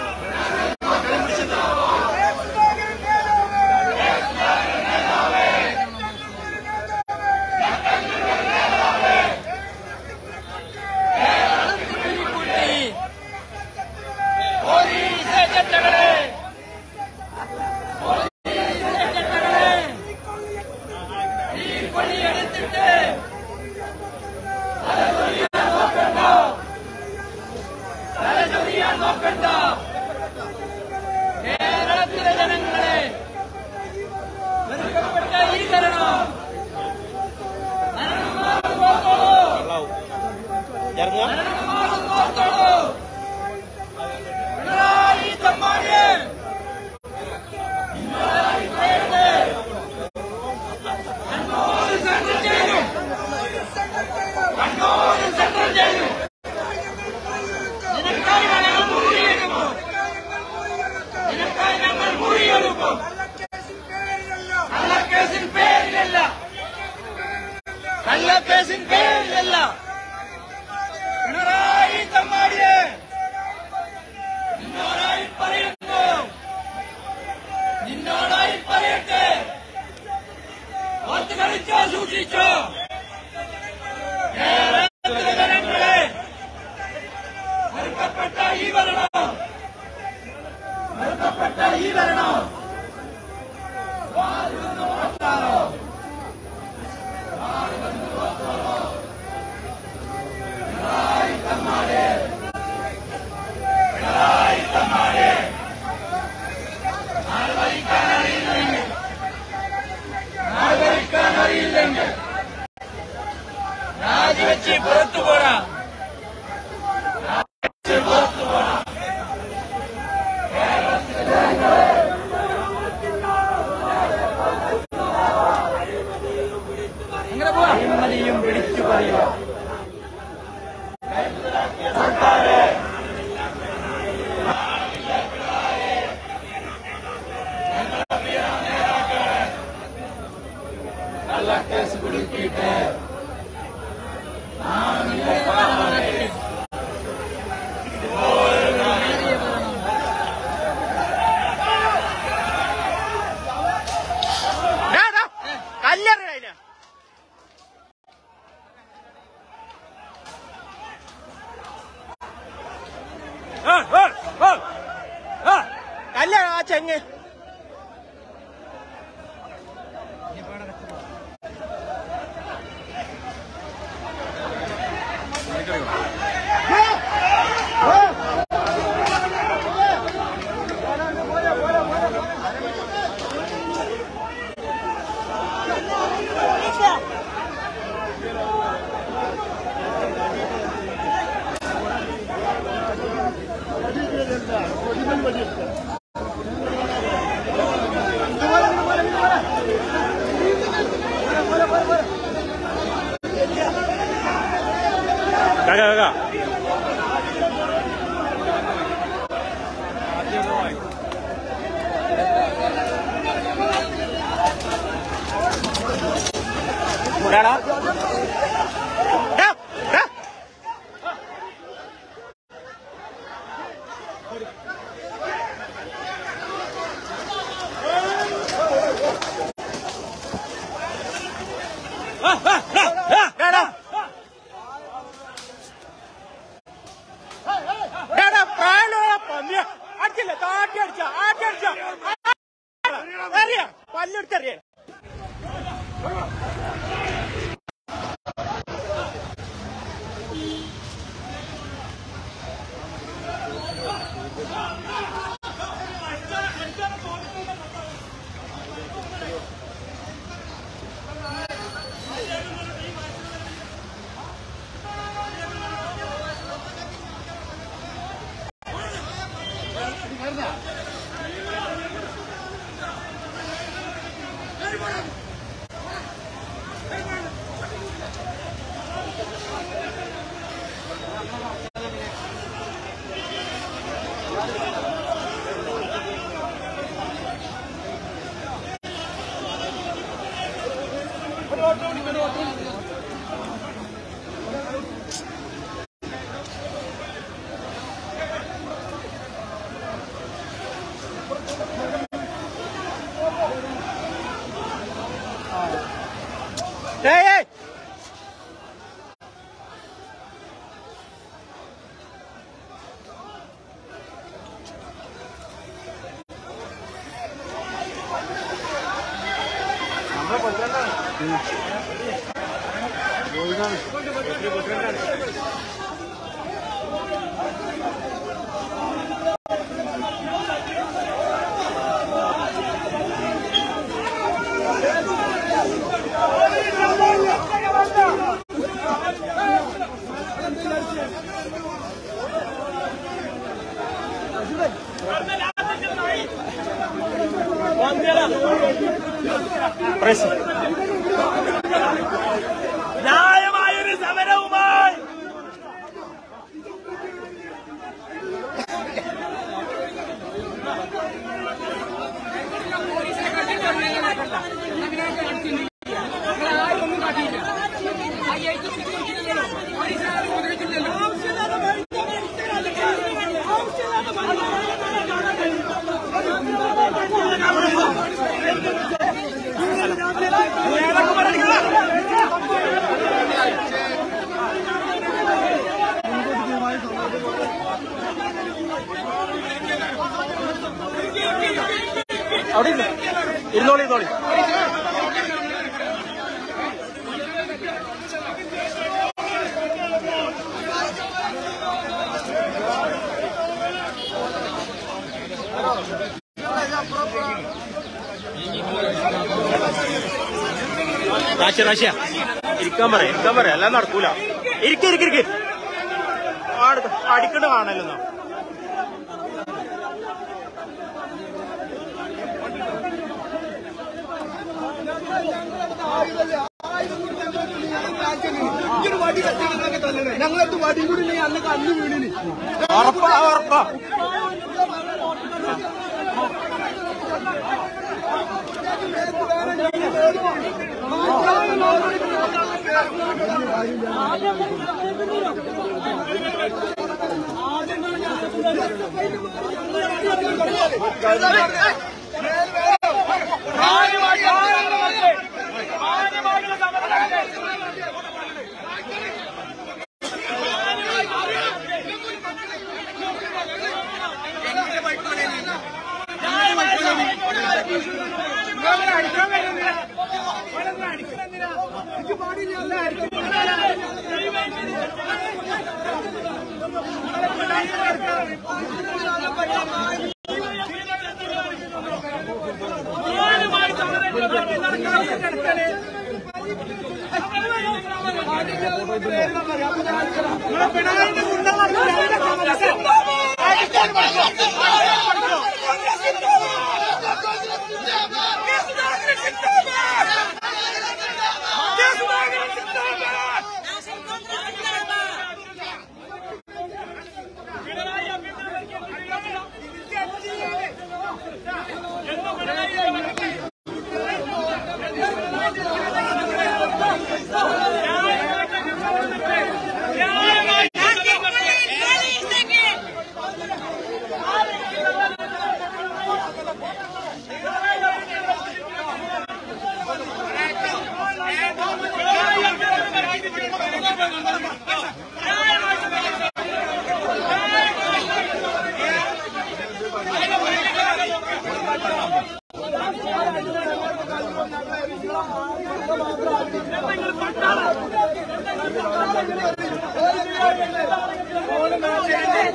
കേരളത്തിലെ ജനങ്ങളെ വെറുക്കപ്പെട്ട ഈ ഭരണം ഇറങ്ങുക പിണറായി തമ്മാടിയെ കണ്ണൂർ സെൻട്രൽ ജയിലും കണ്ണൂർ സെൻട്രൽ ജയിലും നിനക്കായി ഞങ്ങൾ മുറിയെടുക്കും നിനക്കായി ഞങ്ങൾ മുറിയെടുക്കും കള്ളക്കേസിൻ പേരിലല്ല കള്ളക്കേസിൻ പേരിലല്ല പിണറായി തമ്മാടിയെ നിന്നോടായി പറയുന്നു നിന്നോടായി പറയട്ടെ ഓർത്ത് കളിച്ചോ സൂക്ഷിച്ചോ കേരളത്തിലെ ജനങ്ങളെ വെറുക്കപ്പെട്ട ഈ ഭരണം വെറുക്കപ്പെട്ട ഈ ഭരണം വാഴുന്ന ഓർത്താലോ ഭരിക്കാൻ അറിയില്ലെങ്കിൽ രാജിവെച്ച് പുറത്തു പോരാ അഴിമതിയും പിടിച്ചു പറയുക കല്ലെറിയ അതിനെ കല്ല ആ ചെങ്ങ് ആ എന്താടാ ഡാ, ഡാ. ആ, ആ, ഡാ, ഡാ, ഡാ, ഡാ. ഡാ, ഡാ, പ്രായമുള്ള പന്നിയാ. അടിച്ചില്ലേ താട്ടി അടിച്ച ആട്ടി അടിച്ച അറിയാ പല്ലെടുത്തറിയാ ഏയ് ഏയ് പ്രസ് ന്യായമായൊരു സമരവുമായി അവിടെ ഇരുന്ന്. ഇരുന്നോളി ഇരുന്നോളി റാഷ്യ റാഷ്യ ഇരിക്കാൻ പറ ഇരിക്കാൻ പറ എല്ലാം നടക്കൂല ഇരിക്ക ഇരിക്ക ഇരിക്ക അടിക്കണ്ട കാണല്ലോ ഞങ്ങളടുത്ത് വടി കൂടി ഇല്ലെങ്കിൽ അന്ന് കണ്ണു വീണിന് ഉറപ്പാ ഉറപ്പാ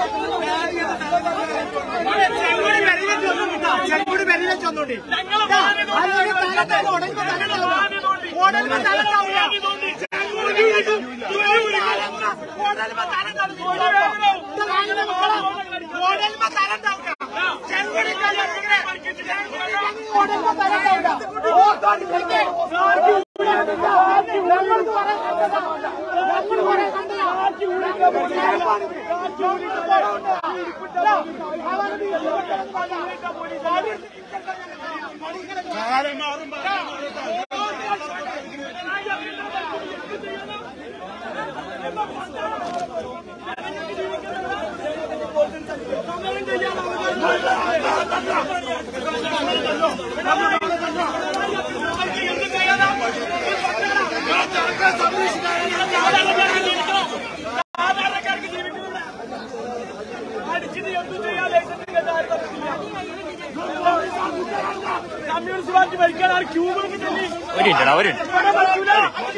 ചെങ്കുടി വെല്ലിനെ ചൊന്നോണ്ടി കമ്മ്യൂണിസ്റ്റ് പാർട്ടി ഭരിക്കാൻ ആർ ക്യൂബിലേക്ക് ചെല്ലി ഒരു മിനിറ്റ് ഒരു ഇവിടെ പറ്റൂല.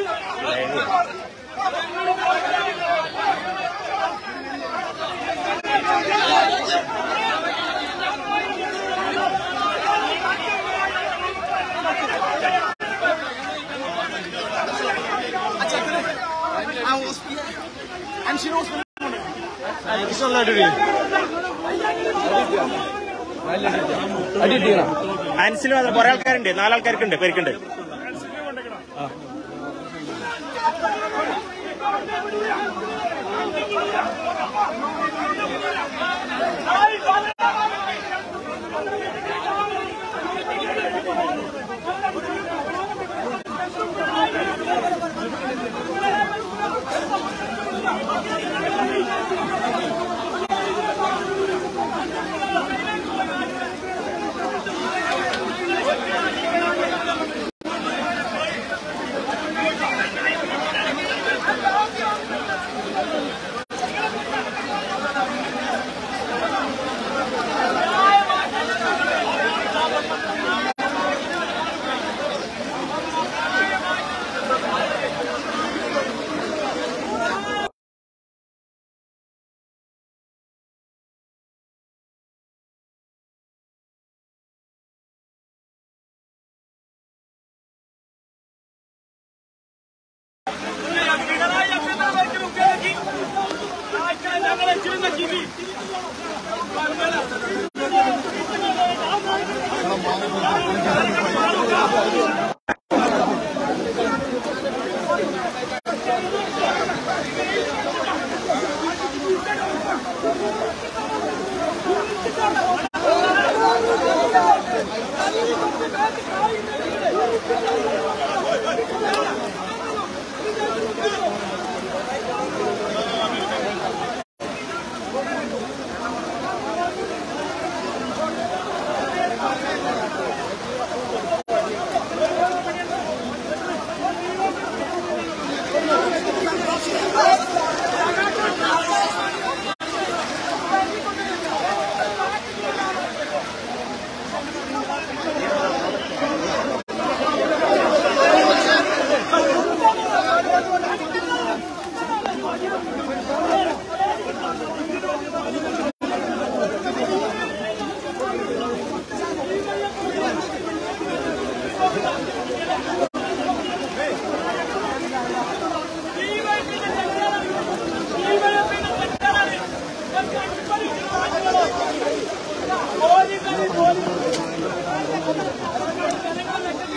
അൻസിൽ മാത്രം കുറെ ആൾക്കാരുണ്ട് നാലാൾക്കാർക്കുണ്ട് പേർക്കുണ്ട് പിണറായി അഭ്യന്തരമന്ത്രി ഉപയോഗിച്ച് ആഴ്ച ഞങ്ങളെ ചുരുന്ന ജീവി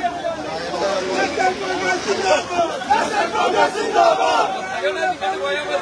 ജിന്ദാബാദ്